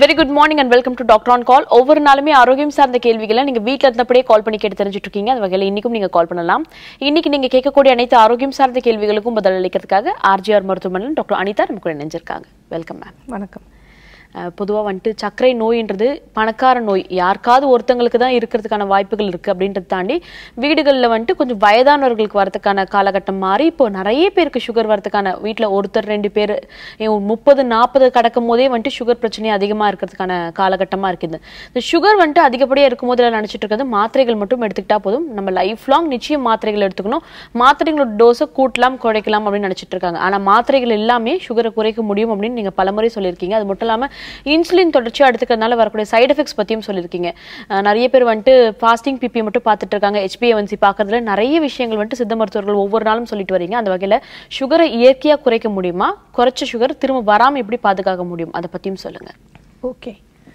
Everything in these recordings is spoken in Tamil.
Very good morning and welcome to doctor on call ஒவ்வொரு நாளுமே ஆரோக்கியம் சார்ந்த கேள்விகளை நீங்க வீட்ல இருந்தபடியே கால் பண்ணி கேட்டு தெரிஞ்சுட்டு இருக்கீங்க அந்த வகையில் இன்னைக்கும் நீங்க கால் பண்ணலாம் இன்னைக்கு நீங்க கேட்கக்கூடிய அனைத்து ஆரோக்கியம் சார்ந்த கேள்விகளுக்கும் பதில் அளிக்கிறதுக்காக ஆர்ஜிஆர் மருத்துவமனையில் டாக்டர் அனிதா நமக்கு கூட இணைஞ்சிருக்காங்க வெல்கம் மேம் வணக்கம் பொதுவாக வந்துட்டு சர்க்கரை நோயின்றது பணக்கார நோய் யாருக்காவது ஒருத்தங்களுக்கு தான் இருக்கிறதுக்கான வாய்ப்புகள் இருக்குது அப்படின்றத தாண்டி வீடுகளில் வந்துட்டு கொஞ்சம் வயதானவர்களுக்கு வரதுக்கான காலகட்டம் மாறி இப்போ நிறைய பேருக்கு சுகர் வரதுக்கான வீட்டில் ஒருத்தர் ரெண்டு பேர் முப்பது நாற்பது கடக்கும் போதே வந்துட்டு சுகர் பிரச்சனை அதிகமாக இருக்கிறதுக்கான காலகட்டமாக இருக்குது இந்த சுகர் வந்துட்டு அதிகப்படியாக இருக்கும் போது நினச்சிட்டு இருக்கிறது மாத்திரைகள் மட்டும் எடுத்துக்கிட்டா போதும் நம்ம லைஃப் லாங் நிச்சயம் மாத்திரைகள் எடுத்துக்கணும் மாத்திரைகளோட டோஸை கூட்டலாம் குறைக்கலாம் அப்படின்னு நினச்சிட்டு இருக்காங்க ஆனால் மாத்திரைகள் எல்லாமே சுகரை குறைக்க முடியும் அப்படின்னு நீங்கள் பலமுறை சொல்லியிருக்கீங்க அது மட்டும் இல்லாமல் இன்சுலின் தொடர்ச்சியாக எடுத்துக்கிறதுனால வரக்கூடிய சைடு எஃபெக்ட்ஸ் பற்றியும் சொல்லியிருக்கீங்க அஹ் நிறைய பேர் வந்துட்டு ஃபாஸ்டிங் பிபி மட்டும் பார்த்துட்டு இருக்காங்க ஹெச்பிஏவன்சி பார்க்கறதுல நிறைய விஷயங்கள் வந்துட்டு சித்த மருத்துவர்கள் ஒவ்வொரு நாளும் சொல்லிட்டு வரீங்க அந்த வகையில் சுகரை இயற்கையாக குறைக்க முடியுமா குறைச்ச சுகர் திரும்ப வராமல் எப்படி பாதுகாக்க முடியும் அதை பற்றியும் சொல்லுங்கள் ஓகே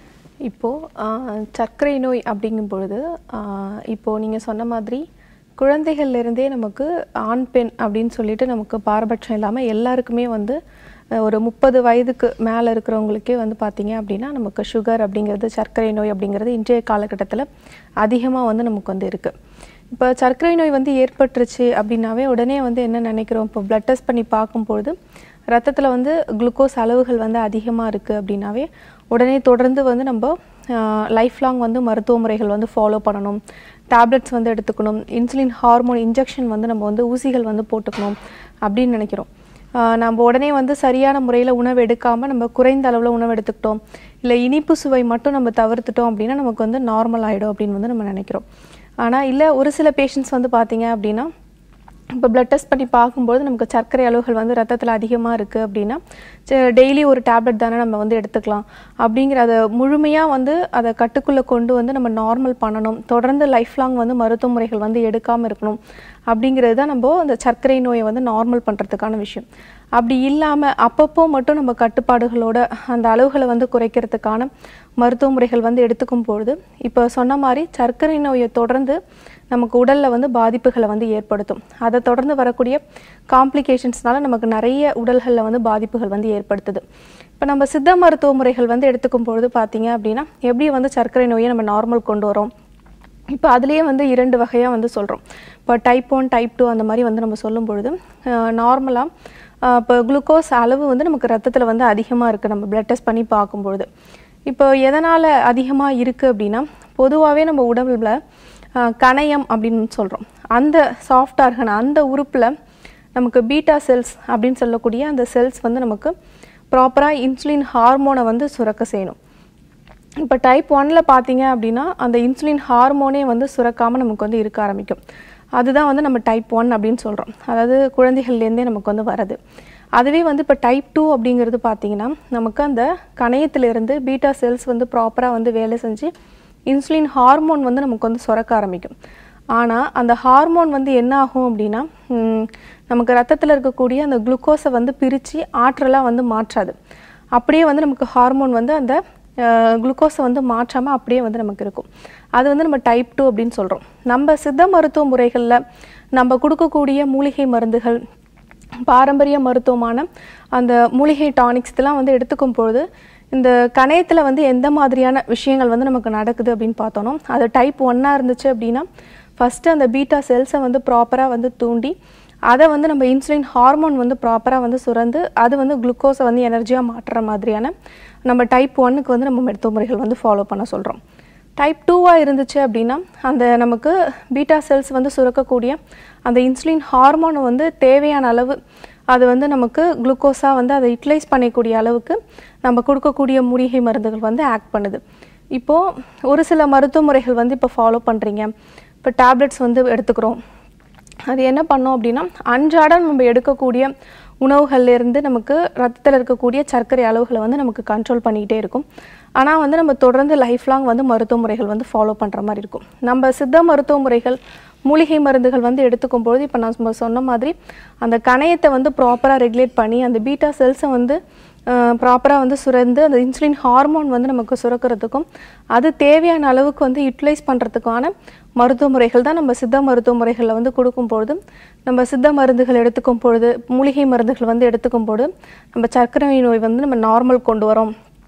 இப்போது சர்க்கரை நோய் அப்படிங்கும் பொழுது ஆஹ், இப்போ நீங்கள் சொன்ன மாதிரி குழந்தைகள்ல இருந்தே நமக்கு ஆண் பெண் அப்படின்னு சொல்லிட்டு நமக்கு பாரபட்சம் இல்லாமல் எல்லாருக்குமே வந்து அஹ், ஒரு முப்பது வயதுக்கு மேலே இருக்கிறவங்களுக்கே வந்து பார்த்தீங்க அப்படின்னா நமக்கு சுகர் அப்படிங்கிறது சர்க்கரை நோய் அப்படிங்கிறது இன்றைய காலகட்டத்தில் அதிகமாக வந்து நமக்கு வந்து இருக்குது இப்போ சர்க்கரை நோய் வந்து ஏற்பட்டுருச்சு அப்படின்னாவே உடனே வந்து என்ன நினைக்கிறோம் இப்போ பிளட் டெஸ்ட் பண்ணி பார்க்கும்பொழுது ரத்தத்தில் வந்து குளுக்கோஸ் அளவுகள் வந்து அதிகமாக இருக்குது அப்படின்னாவே உடனே தொடர்ந்து வந்து நம்ம லைஃப் லாங் வந்து மருத்துவ முறைகள் வந்து ஃபாலோ பண்ணணும் டேப்லெட்ஸ் வந்து எடுத்துக்கணும் இன்சுலின் ஹார்மோன் இன்ஜெக்ஷன் வந்து நம்ம வந்து ஊசிகள் வந்து போட்டுக்கணும் அப்படின்னு நினைக்கிறோம் ஆஹ் நம்ம உடனே வந்து சரியான முறையில் உணவு எடுக்காமல் நம்ம குறைந்த அளவில் உணவு எடுத்துக்கிட்டோம் இல்லை இனிப்பு சுவை மட்டும் நம்ம தவிர்த்துட்டோம் அப்படின்னா நமக்கு வந்து நார்மல் ஆகிடும் அப்படின்னு வந்து நம்ம நினைக்கிறோம் ஆனால் இல்லை ஒரு சில பேஷண்ட்ஸ் வந்து பார்த்தீங்க அப்படின்னா இப்போ பிளட் டெஸ்ட் பண்ணி பார்க்கும்போது நமக்கு சர்க்கரை அளவுகள் வந்து ரத்தத்தில் அதிகமாக இருக்குது அப்படின்னா டெய்லி ஒரு டேப்லெட் தானே நம்ம வந்து எடுத்துக்கலாம் அப்படிங்கிற அதை முழுமையாக வந்து அதை கட்டுக்குள்ளே கொண்டு வந்து நம்ம நார்மல் பண்ணணும் தொடர்ந்து லைஃப் லாங் வந்து மருத்துவ முறைகள் வந்து எடுக்காமல் இருக்கணும் அப்படிங்கிறது தான் நம்ம அந்த சர்க்கரை நோயை வந்து நார்மல் பண்ணுறதுக்கான விஷயம் அப்படி இல்லாமல் அப்பப்போ மட்டும் நம்ம கட்டுப்பாடுகளோட அந்த அளவுகளை வந்து குறைக்கிறதுக்கான மருத்துவ முறைகள் வந்து எடுத்துக்கும் பொழுது இப்போ சொன்ன மாதிரி சர்க்கரை நோயை தொடர்ந்து நமக்கு உடலில் வந்து பாதிப்புகளை வந்து ஏற்படுத்தும் அதை தொடர்ந்து வரக்கூடிய காம்ப்ளிகேஷன்ஸ்னால நமக்கு நிறைய உடல்களில் வந்து பாதிப்புகள் வந்து ஏற்படுத்துது இப்போ நம்ம சித்த மருத்துவ முறைகள் வந்து எடுத்துக்கும் பொழுது பார்த்தீங்க அப்படின்னா எப்படி வந்து சர்க்கரை நோயை நம்ம நார்மல் கொண்டு வரோம் இப்போ அதுலேயே வந்து இரண்டு வகையாக வந்து சொல்கிறோம் இப்போ டைப் ஒன் டைப் டூ அந்த மாதிரி வந்து நம்ம சொல்லும் பொழுது நார்மலாக இப்போ குளுக்கோஸ் அளவு வந்து நமக்கு ரத்தத்தில் வந்து அதிகமாக இருக்குது நம்ம பிளட் டெஸ்ட் பண்ணி பார்க்கும்பொழுது இப்போ எதனால் அதிகமாக இருக்குது அப்படின்னா பொதுவாகவே நம்ம உடம்புல ஆஹ், கணையம் அப்படின்னு சொல்கிறோம் அந்த சாஃப்ட் ஆர்கன் அந்த உறுப்பில் நமக்கு பீட்டா செல்ஸ் அப்படின்னு சொல்லக்கூடிய அந்த செல்ஸ் வந்து நமக்கு ப்ராப்பராக இன்சுலின் ஹார்மோனை வந்து சுரக்க செய்யணும் இப்போ டைப் ஒன்னில் பார்த்தீங்க அப்படின்னா அந்த இன்சுலின் ஹார்மோனே வந்து சுரக்காமல் நமக்கு வந்து இருக்க ஆரம்பிக்கும் அதுதான் வந்து நம்ம டைப் ஒன் அப்படின்னு சொல்கிறோம் அதாவது குழந்தைகள்லேருந்தே நமக்கு வந்து வரது அதுவே வந்து இப்போ டைப் டூ அப்படிங்கிறது பார்த்தீங்கன்னா நமக்கு அந்த கணையத்திலிருந்து பீட்டா செல்ஸ் வந்து ப்ராப்பராக வந்து வேலை செஞ்சு இன்சுலின் ஹார்மோன் வந்து நமக்கு வந்து சுரக்க ஆரம்பிக்கும் ஆனால் அந்த ஹார்மோன் வந்து என்ன ஆகும் அப்படின்னா ம், நமக்கு ரத்தத்தில் இருக்கக்கூடிய அந்த குளுக்கோஸை வந்து பிரித்து ஆற்றலாக வந்து மாற்றாது அப்படியே வந்து நமக்கு ஹார்மோன் வந்து அந்த குளுக்கோஸை வந்து மாற்றாமல் அப்படியே வந்து நமக்கு இருக்கும் அது வந்து நம்ம டைப் டூ அப்படின்னு சொல்கிறோம் நம்ம சித்த மருத்துவ முறைகளில் நம்ம கொடுக்கக்கூடிய மூலிகை மருந்துகள் பாரம்பரிய மருத்துவமான அந்த மூலிகை டானிக்ஸ் இதெல்லாம் வந்து எடுத்துக்கும் பொழுது இந்த கணையத்தில் வந்து எந்த மாதிரியான விஷயங்கள் வந்து நமக்கு நடக்குது அப்படின்னு பார்த்தோன்னா அது டைப் ஒன்னாக இருந்துச்சு அப்படின்னா ஃபஸ்ட்டு அந்த பீட்டா செல்ஸை வந்து ப்ராப்பராக வந்து தூண்டி அதை வந்து நம்ம இன்சுலின் ஹார்மோன் வந்து ப்ராப்பராக வந்து சுரந்து அது வந்து குளுக்கோஸை வந்து எனர்ஜியாக மாற்றுற மாதிரியான நம்ம டைப் ஒன்னுக்கு வந்து நம்ம மருத்துவ முறைகள் வந்து ஃபாலோ பண்ண சொல்கிறோம் டைப் டூவாக இருந்துச்சு அப்படின்னா அந்த நமக்கு பீட்டா செல்ஸ் வந்து சுரக்கக்கூடிய அந்த இன்சுலின் ஹார்மோனை வந்து தேவையான அளவு அது வந்து நமக்கு குளுக்கோஸாக வந்து அதை யூட்டிலைஸ் பண்ணக்கூடிய அளவுக்கு நம்ம கொடுக்கக்கூடிய மூலிகை மருந்துகள் வந்து ஆக்ட் பண்ணுது இப்போது ஒரு சில மருத்துவ முறைகள் வந்து இப்போ ஃபாலோ பண்ணுறீங்க இப்போ டேப்லெட்ஸ் வந்து எடுத்துக்கிறோம் அது என்ன பண்ணோம் அப்படின்னா அன்றாடம் நம்ம எடுக்கக்கூடிய உணவுகள்ல இருந்து நமக்கு ரத்தத்தில் இருக்கக்கூடிய சர்க்கரை அளவுகளை வந்து நமக்கு கண்ட்ரோல் பண்ணிக்கிட்டே இருக்கும் ஆனால் வந்து நம்ம தொடர்ந்து லைஃப் லாங் வந்து மருத்துவ முறைகள் வந்து ஃபாலோ பண்ணுற மாதிரி இருக்கும் நம்ம சித்த மருத்துவ முறைகள் மூலிகை மருந்துகள் வந்து எடுத்துக்கும் பொழுது இப்போ நான் சும்மா சொன்ன மாதிரி அந்த கணையத்தை வந்து ப்ராப்பராக ரெகுலேட் பண்ணி அந்த பீட்டா செல்ஸை வந்து ப்ராப்பராக வந்து சுரந்து அந்த இன்சுலின் ஹார்மோன் வந்து நமக்கு சுரக்கிறதுக்கும் அது தேவையான அளவுக்கு வந்து யூட்டிலைஸ் பண்ணுறதுக்கான மருத்துவ முறைகள் தான் நம்ம சித்த மருத்துவ முறைகளில் வந்து கொடுக்கும் பொழுது நம்ம சித்த மருந்துகள் எடுத்துக்கும் பொழுது மூலிகை மருந்துகள் வந்து எடுத்துக்கும் பொழுது நம்ம சர்க்கரை நோய் வந்து நம்ம நார்மல் கொண்டு வரோம்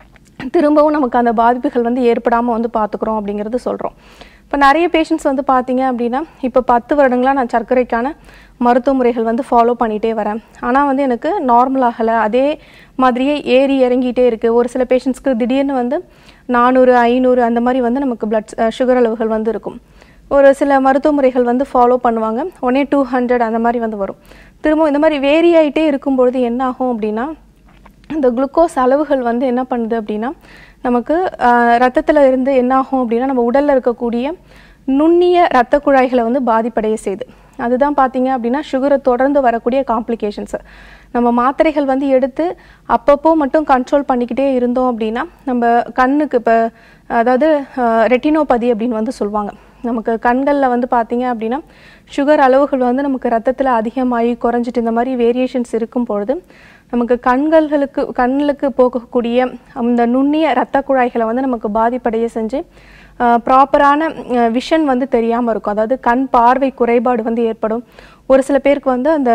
திரும்பவும் நமக்கு அந்த பாதிப்புகள் வந்து ஏற்படாமல் வந்து பார்த்துக்குறோம் அப்படிங்கிறது சொல்கிறோம் இப்போ நிறைய பேஷண்ட்ஸ் வந்து பார்த்தீங்க அப்படின்னா இப்போ பத்து வருடங்களா நான் சர்க்கரைக்கான மருத்துவ முறைகள் வந்து ஃபாலோ பண்ணிகிட்டே வரேன் ஆனால் வந்து எனக்கு நார்மல் ஆகலை அதே மாதிரியே ஏறி இறங்கிட்டே இருக்குது ஒரு சில பேஷண்ட்ஸ்க்கு திடீர்னு வந்து நானூறு ஐநூறு அந்த மாதிரி வந்து நமக்கு பிளட் சுகர் அளவுகள் வந்து இருக்கும் ஒரு சில மருத்துவ முறைகள் வந்து ஃபாலோ பண்ணுவாங்க உடனே டூ ஹண்ட்ரட் அந்த மாதிரி வந்து வரும் திரும்ப இந்த மாதிரி வேரி ஆகிட்டே இருக்கும்பொழுது என்ன ஆகும் அப்படின்னா இந்த குளுக்கோஸ் அளவுகள் வந்து என்ன பண்ணுது அப்படின்னா நமக்கு ரத்தத்தில் இருந்து என்ன ஆகும் அப்படின்னா நம்ம உடலில் இருக்கக்கூடிய நுண்ணிய இரத்த குழாய்களை வந்து பாதிப்படைய செய்யுது அதுதான் பார்த்தீங்க அப்படின்னா சுகரை தொடர்ந்து வரக்கூடிய காம்ப்ளிகேஷன்ஸ் நம்ம மாத்திரைகள் வந்து எடுத்து அப்பப்போ மட்டும் கண்ட்ரோல் பண்ணிக்கிட்டே இருந்தோம் அப்படின்னா நம்ம கண்ணுக்கு இப்போ அதாவது ரெட்டினோபதி அப்படின்னு வந்து சொல்லுவாங்க நமக்கு கண்களில் வந்து பார்த்தீங்க அப்படின்னா சுகர் அளவுகள் வந்து நமக்கு ரத்தத்தில் அதிகமாகி குறைஞ்சிட்டு இந்த மாதிரி வேரியேஷன்ஸ் இருக்கும் பொழுது நமக்கு கண்களுக்கு கண்ணுக்கு போகக்கூடிய அந்த நுண்ணிய இரத்த குழாய்களை வந்து நமக்கு பாதிப்படைய செஞ்சு ப்ராப்பரான விஷன் வந்து தெரியாமல் இருக்கும் அதாவது கண் பார்வை குறைபாடு வந்து ஏற்படும் ஒரு சில பேருக்கு வந்து அந்த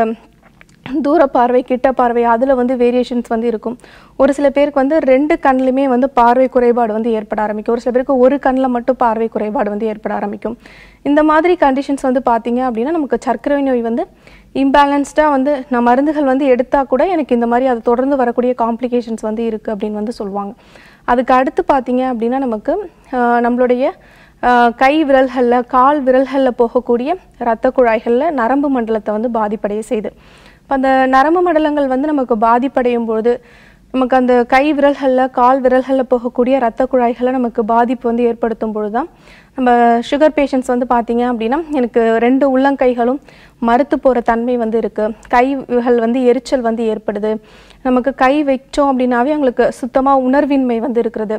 தூர பார்வை கிட்ட பார்வை அதில் வந்து வேரியேஷன்ஸ் வந்து இருக்கும் ஒரு சில பேருக்கு வந்து ரெண்டு கண்ணுலையுமே வந்து பார்வை குறைபாடு வந்து ஏற்பட ஆரம்பிக்கும் ஒரு சில பேருக்கு ஒரு கண்ணில் மட்டும் பார்வை குறைபாடு வந்து ஏற்பட ஆரம்பிக்கும் இந்த மாதிரி கண்டிஷன்ஸ் வந்து பார்த்தீங்க அப்படின்னா நமக்கு சர்க்கரை நோய் வந்து இம்பேலன்ஸ்டாக வந்து நான் மருந்துகள் வந்து எடுத்தால் கூட எனக்கு இந்த மாதிரி அது தொடர்ந்து வரக்கூடிய காம்ப்ளிகேஷன்ஸ் வந்து இருக்குது அப்படின்னு வந்து சொல்லுவாங்க அதுக்கு அடுத்து பார்த்தீங்க அப்படின்னா நமக்கு நம்மளுடைய கை விரல்களில் கால் விரல்களில் போகக்கூடிய இரத்த குழாய்களில் நரம்பு மண்டலத்தை வந்து பாதிப்படைய செய்யுது இப்போ அந்த நரம்பு மண்டலங்கள் வந்து நமக்கு பாதிப்படையும் பொழுது நமக்கு அந்த கை விரல்களில் கால் விரல்களில் போகக்கூடிய இரத்த குழாய்களை நமக்கு பாதிப்பு வந்து ஏற்படுத்தும் பொழுது தான் நம்ம சுகர் பேஷண்ட்ஸ் வந்து பார்த்தீங்க அப்படின்னா எனக்கு ரெண்டு உள்ளங்கைகளும் மறுத்து போகிற தன்மை வந்து இருக்குது கைகள் வந்து எரிச்சல் வந்து ஏற்படுது நமக்கு கை வச்சோம் அப்படின்னாவே அவங்களுக்கு சுத்தமாக உணர்வின்மை வந்து இருக்கிறது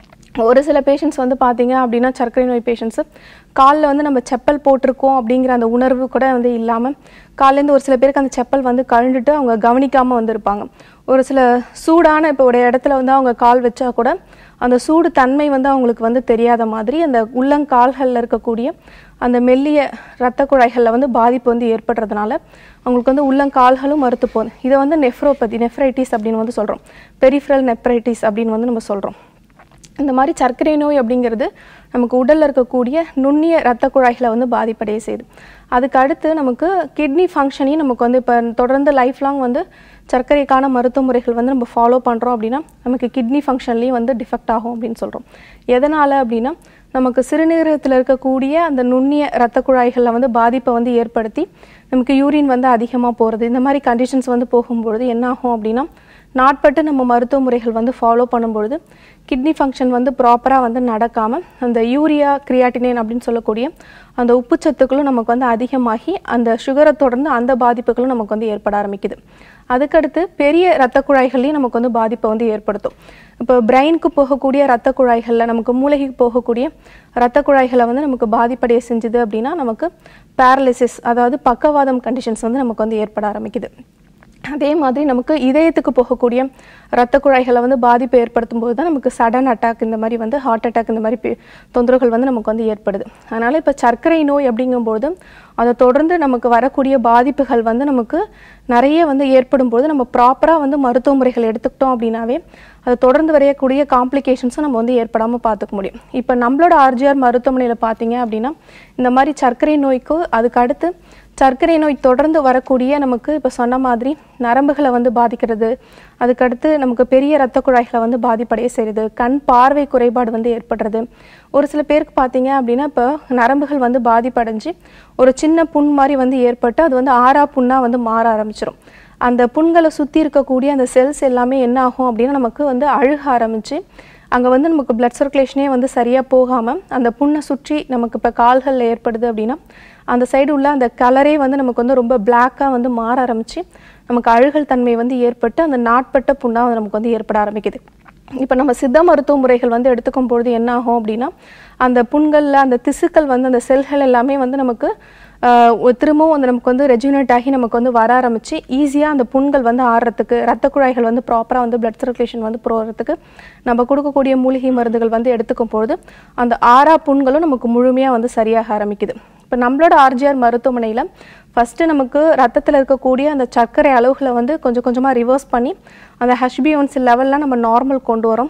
ஒரு சில பேஷண்ட்ஸ் வந்து பார்த்தீங்க அப்படின்னா சர்க்கரை நோய் பேஷண்ட்ஸு காலில் வந்து நம்ம செப்பல் போட்டிருக்கோம் அப்படிங்கிற அந்த உணர்வு கூட வந்து இல்லாமல் காலேருந்து ஒரு சில பேருக்கு அந்த செப்பல் வந்து கழண்டுட்டு அவங்க கவனிக்காமல் வந்திருப்பாங்க ஒரு சில சூடான இப்போ ஒரு இடத்துல வந்து அவங்க கால் வச்சா கூட அந்த சூடு தன்மை வந்து அவங்களுக்கு வந்து தெரியாத மாதிரி அந்த உள்ளங்கால்களில் இருக்கக்கூடிய அந்த மெல்லிய இரத்த குழாய்களில் வந்து பாதிப்பு வந்து ஏற்படுறதுனால அவங்களுக்கு வந்து உள்ளங்கால்களும் மறுத்து போகுது இதை வந்து நெஃப்ரோபதி நெஃப்ரைட்டிஸ் அப்படின்னு வந்து சொல்கிறோம் பெரிஃபரல் நெப்ரைட்டிஸ் அப்படின்னு வந்து நம்ம சொல்கிறோம் இந்த மாதிரி சர்க்கரை நோய் அப்படிங்கிறது நமக்கு உடலில் இருக்கக்கூடிய நுண்ணிய இரத்த குழாய்களை வந்து பாதிப்படைய செய்யுது அதுக்கு அடுத்து நமக்கு கிட்னி ஃபங்க்ஷனையும் நமக்கு வந்து இப்போ தொடர்ந்து லைஃப் லாங் வந்து சர்க்கரைக்கான மருத்துவ முறைகள் வந்து நம்ம ஃபாலோ பண்ணுறோம் அப்படின்னா நமக்கு கிட்னி ஃபங்க்ஷன்லேயும் வந்து டிஃபெக்ட் ஆகும் அப்படின்னு சொல்கிறோம் எதனால் அப்படின்னா நமக்கு சிறுநீரகத்தில் இருக்கக்கூடிய அந்த நுண்ணிய இரத்த குழாய்களில் வந்து பாதிப்பை வந்து ஏற்படுத்தி நமக்கு யூரின் வந்து அதிகமாக போகிறது இந்த மாதிரி கண்டிஷன்ஸ் வந்து போகும்பொழுது என்ன ஆகும் அப்படின்னா நாட்பட்டு நம்ம மருத்துவ முறைகள் வந்து ஃபாலோ பண்ணும்பொழுது கிட்னி ஃபங்க்ஷன் வந்து ப்ராப்பராக வந்து நடக்காமல் அந்த யூரியா கிரியாட்டினைன் அப்படின்னு சொல்லக்கூடிய அந்த உப்புச்சத்துக்களும் நமக்கு வந்து அதிகமாகி அந்த சுகரை தொடர்ந்து அந்த பாதிப்புகளும் நமக்கு வந்து ஏற்பட ஆரம்பிக்குது அதுக்கடுத்து பெரிய இரத்த குழாய்கள்லையும் நமக்கு வந்து பாதிப்பை வந்து ஏற்படுத்தும் இப்போ பிரெயினுக்கு போகக்கூடிய இரத்த குழாய்களில் நமக்கு மூளைக்கு போகக்கூடிய இரத்த குழாய்களை வந்து நமக்கு பாதிப்படைய செஞ்சுது அப்படின்னா நமக்கு பேரலிசிஸ் அதாவது பக்கவாதம் கண்டிஷன்ஸ் வந்து நமக்கு வந்து ஏற்பட ஆரம்பிக்குது அதே மாதிரி நமக்கு இதயத்துக்கு போகக்கூடிய இரத்த குழாய்களை வந்து பாதிப்பு ஏற்படுத்தும் போது தான் நமக்கு சடன் அட்டாக் இந்த மாதிரி வந்து ஹார்ட் அட்டாக் இந்த மாதிரி பே- தொந்தரவுகள் வந்து நமக்கு வந்து ஏற்படுது அதனால் இப்போ சர்க்கரை நோய் அப்படிங்கும்போது அதை தொடர்ந்து நமக்கு வரக்கூடிய பாதிப்புகள் வந்து நமக்கு நிறைய வந்து ஏற்படும் போது நம்ம ப்ராப்பராக வந்து மருத்துவ முறைகள் எடுத்துக்கிட்டோம் அப்படின்னாவே அது தொடர்ந்து வரையக்கூடிய காம்ப்ளிகேஷன்ஸும் நம்ம வந்து ஏற்படாமல் பார்த்துக்க முடியும் இப்போ நம்மளோட ஆர்ஜிஆர் மருத்துவமனையில் பார்த்தீங்க அப்படின்னா இந்த மாதிரி சர்க்கரை நோய்க்கு அதுக்கு அடுத்து சர்க்கரை நோய் தொடர்ந்து வரக்கூடிய நமக்கு இப்போ சொன்ன மாதிரி நரம்புகளை வந்து பாதிக்கிறது அதுக்கடுத்து நமக்கு பெரிய இரத்த குழாய்களை வந்து பாதிப்படைய செய்யுது கண் பார்வை குறைபாடு வந்து ஏற்படுறது ஒரு சில பேருக்கு பார்த்தீங்க அப்படின்னா இப்போ நரம்புகள் வந்து பாதிப்படைஞ்சு ஒரு சின்ன புண் மாதிரி வந்து ஏற்பட்டு அது வந்து ஆறா புண்ணாக வந்து மாற ஆரம்பிச்சிடும் அந்த புண்களை சுற்றி இருக்கக்கூடிய அந்த செல்ஸ் எல்லாமே என்ன ஆகும் அப்படின்னா நமக்கு வந்து அழுக ஆரம்பிச்சு அங்கே வந்து நமக்கு பிளட் சர்க்குலேஷனே வந்து சரியாக போகாமல் அந்த புண்ணை சுற்றி நமக்கு இப்போ கால்களில் ஏற்படுது அப்படின்னா அந்த சைடு உள்ள அந்த கலரே வந்து நமக்கு வந்து ரொம்ப பிளாக்காக வந்து மாற ஆரம்பிச்சு நமக்கு அழுகல் தன்மை வந்து ஏற்பட்டு அந்த நாட்பட்ட புண்ணாக வந்து நமக்கு வந்து ஏற்பட ஆரம்பிக்குது இப்போ நம்ம சித்த மருத்துவ முறைகள் வந்து எடுத்துக்கும் பொழுது என்ன ஆகும் அப்படின்னா அந்த புண்களில் அந்த திசுக்கள் வந்து அந்த செல்கள் எல்லாமே வந்து நமக்கு ஆஹ், ஒ- திரும்பவும் வந்து நமக்கு வந்து ரெஜுனேட் ஆகி நமக்கு வந்து வர ஆரம்பிச்சு ஈஸியாக அந்த புண்கள் வந்து ஆறுறதுக்கு ரத்த குழாய்கள் வந்து ப்ராப்பராக வந்து பிளட் சர்க்குலேஷன் வந்து போகிறதுக்கு நம்ம கொடுக்கக்கூடிய மூலிகை மருந்துகள் வந்து எடுத்துக்கும் பொழுது அந்த ஆறா புண்களும் நமக்கு முழுமையாக வந்து சரியாக ஆரம்பிக்குது இப்போ நம்மளோட ஆர்ஜிஆர் மருத்துவமனையில் ஃபஸ்ட்டு நமக்கு ரத்தத்தில் இருக்கக்கூடிய அந்த சர்க்கரை அளவுகளை வந்து கொஞ்சம் கொஞ்சமாக ரிவர்ஸ் பண்ணி அந்த ஹெச்பிஒன்சி லெவல்லாம் நம்ம நார்மல் கொண்டு வரோம்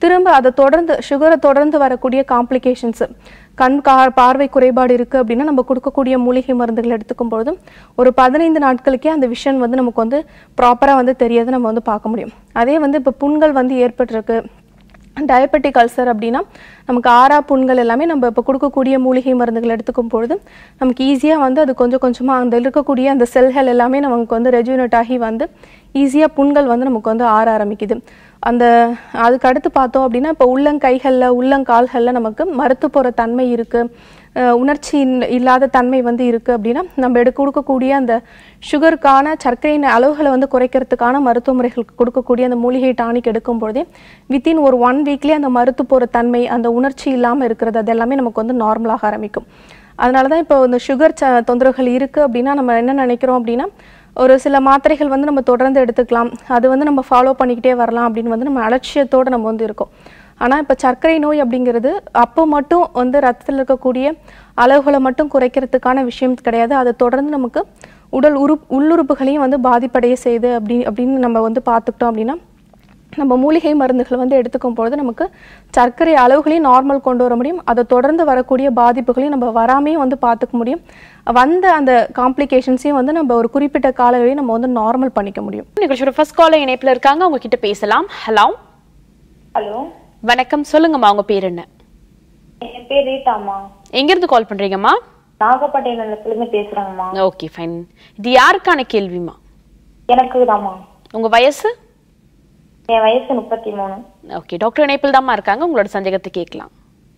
திரும்ப அதை தொடர்ந்து சுகரை தொடர்ந்து வரக்கூடிய காம்ப்ளிகேஷன்ஸ் கண் கா பார்வை குறைபாடு இருக்குது அப்படின்னா நம்ம கொடுக்கக்கூடிய மூலிகை மருந்துகள் எடுத்துக்கும் பொழுதும் ஒரு பதினைந்து நாட்களுக்கே அந்த விஷன் வந்து நமக்கு வந்து ப்ராப்பராக வந்து தெரியாத நம்ம வந்து பார்க்க முடியும் அதே வந்து இப்போ புண்கள் வந்து ஏற்பட்டிருக்கு டயபெட்டிக் அல்சர் அப்படின்னா நமக்கு ஆறா புண்கள் எல்லாமே நம்ம இப்போ கொடுக்கக்கூடிய மூலிகை மருந்துகள் எடுத்துக்கும் பொழுது நமக்கு ஈஸியாக வந்து அது கொஞ்சம் கொஞ்சமாக அந்த இருக்கக்கூடிய அந்த செல்கள் எல்லாமே நமக்கு வந்து ரெஜுனேட் ஆகி வந்து ஈஸியாக புண்கள் வந்து நமக்கு வந்து ஆற ஆரம்பிக்குது அந்த அதுக்கு அடுத்து பார்த்தோம் அப்படின்னா இப்போ உள்ளங்கைகளில் உள்ளங்கால்களில் நமக்கு மறுத்து போகிற தன்மை இருக்குது அஹ் உணர்ச்சி இல்ல- இல்லாத தன்மை வந்து இருக்குது அப்படின்னா நம்ம எடுக்க கொடுக்கக்கூடிய அந்த சுகருக்கான சர்க்கரையின் அளவுகளை வந்து குறைக்கிறதுக்கான மருத்துவ முறைகளுக்கு கொடுக்கக்கூடிய அந்த மூலிகை டானிக் எடுக்கும் பொழுதே வித்தின் ஒரு ஒன் வீக்லேயே அந்த மறுத்து போகிற தன்மை அந்த உணர்ச்சி இல்லாமல் இருக்கிறது அது எல்லாமே நமக்கு வந்து நார்மலாக ஆரம்பிக்கும் அதனால தான் இப்போ இந்த சுகர் ச தொந்தரவுகள் இருக்குது அப்படின்னா நம்ம என்ன நினைக்கிறோம் அப்படின்னா ஒரு சில மாத்திரைகள் வந்து நம்ம தொடர்ந்து எடுத்துக்கலாம் அது வந்து நம்ம ஃபாலோ பண்ணிக்கிட்டே வரலாம் அப்படின்னு வந்து நம்ம அலட்சியத்தோடு நம்ம வந்து இருக்கோம் ஆனால் இப்போ சர்க்கரை நோய் அப்படிங்கிறது அப்போ மட்டும் வந்து ரத்தத்தில் இருக்கக்கூடிய அளவுகளை மட்டும் குறைக்கிறதுக்கான விஷயம் கிடையாது அதை தொடர்ந்து நமக்கு உடல் உறு உள்ளுறுப்புகளையும் வந்து பாதிப்படைய செய்யுது அப்படி அப்படின்னு நம்ம வந்து பார்த்துக்கிட்டோம் அப்படின்னா நம்ம மூலிகை மருந்துகள் வந்து எடுத்துக்கும் பொழுது நமக்கு சர்க்கரை அளவுகளையும் நார்மல் கொண்டு வர முடியும் அதை தொடர்ந்து வரக்கூடிய பாதிப்புகளையும் நம்ம வராமையும் வந்து பார்த்துக்க முடியும் வந்த அந்த காம்ப்ளிகேஷன்ஸையும் வந்து நம்ம ஒரு குறிப்பிட்ட கால அளவையும் நம்ம வந்து நார்மல் பண்ணிக்க முடியும் நிகழ்ச்சியோட ஃபர்ஸ்ட் காலர் இணைப்புல இருக்காங்க அவங்க கிட்ட பேசலாம் ஹலோ ஹலோ வணக்கம் சொல்லுங்கம்மா உங்க பேர் என்ன என் பேர் ரீட்டாம்மா எங்க இருந்து கால் பண்றீங்கம்மா நாகப்பட்டினத்துலேருந்து பேசுகிறேங்கம்மா ஓகே ஃபைன் இது யாருக்கான கேள்விமா எனக்கு தாம்மா உங்க வயசு என் வயசு முப்பத்தி மூணு ஓகே டாக்டர் இணைப்பில் தாம்மா இருக்காங்க உங்களோட சந்தேகத்தை கேட்கலாம்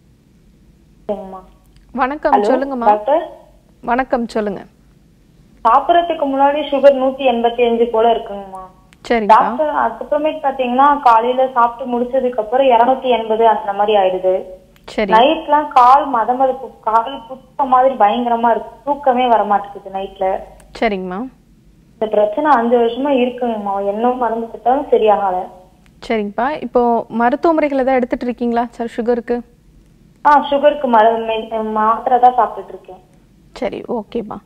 சரிங்கம்மா வணக்கம் ஹலோ சொல்லுங்கம்மா டாக்டர் வணக்கம் சொல்லுங்க சாப்பிட்றதுக்கு முன்னாடி சுகர் நூத்தி எண்பத்தி அஞ்சு போல இருக்குங்கம்மா சரிங்கப்பா டாக்டர் அதுக்கப்புறமேட்டு பாத்தீங்கன்னா காலையில சாப்பிட்டு முடிச்சதுக்கு அப்புறம் இருநூத்தி எண்பது அந்த மாதிரி ஆயிடுது சரி நைட்லாம் கால் மதமதுப்பு கால் புத்த மாதிரி பயங்கரமா இருக்கு தூக்கமே வர மாட்டேங்குது நைட்ல சரிங்கம்மா இந்த பிரச்சனை அஞ்சு வருஷமா இருக்குங்கம்மா என்ன மருந்து கொடுத்தாலும் சரியாகல சரிங்கப்பா இப்போ மருத்துவ முறைகள் ஏதாவது எடுத்துட்டு இருக்கீங்களா சார் சுகருக்கு ஆ சுகருக்கு மருந்து மாத்திரை தான் சாப்பிட்டுட்டு இருக்கேன் சரி ஓகேப்பா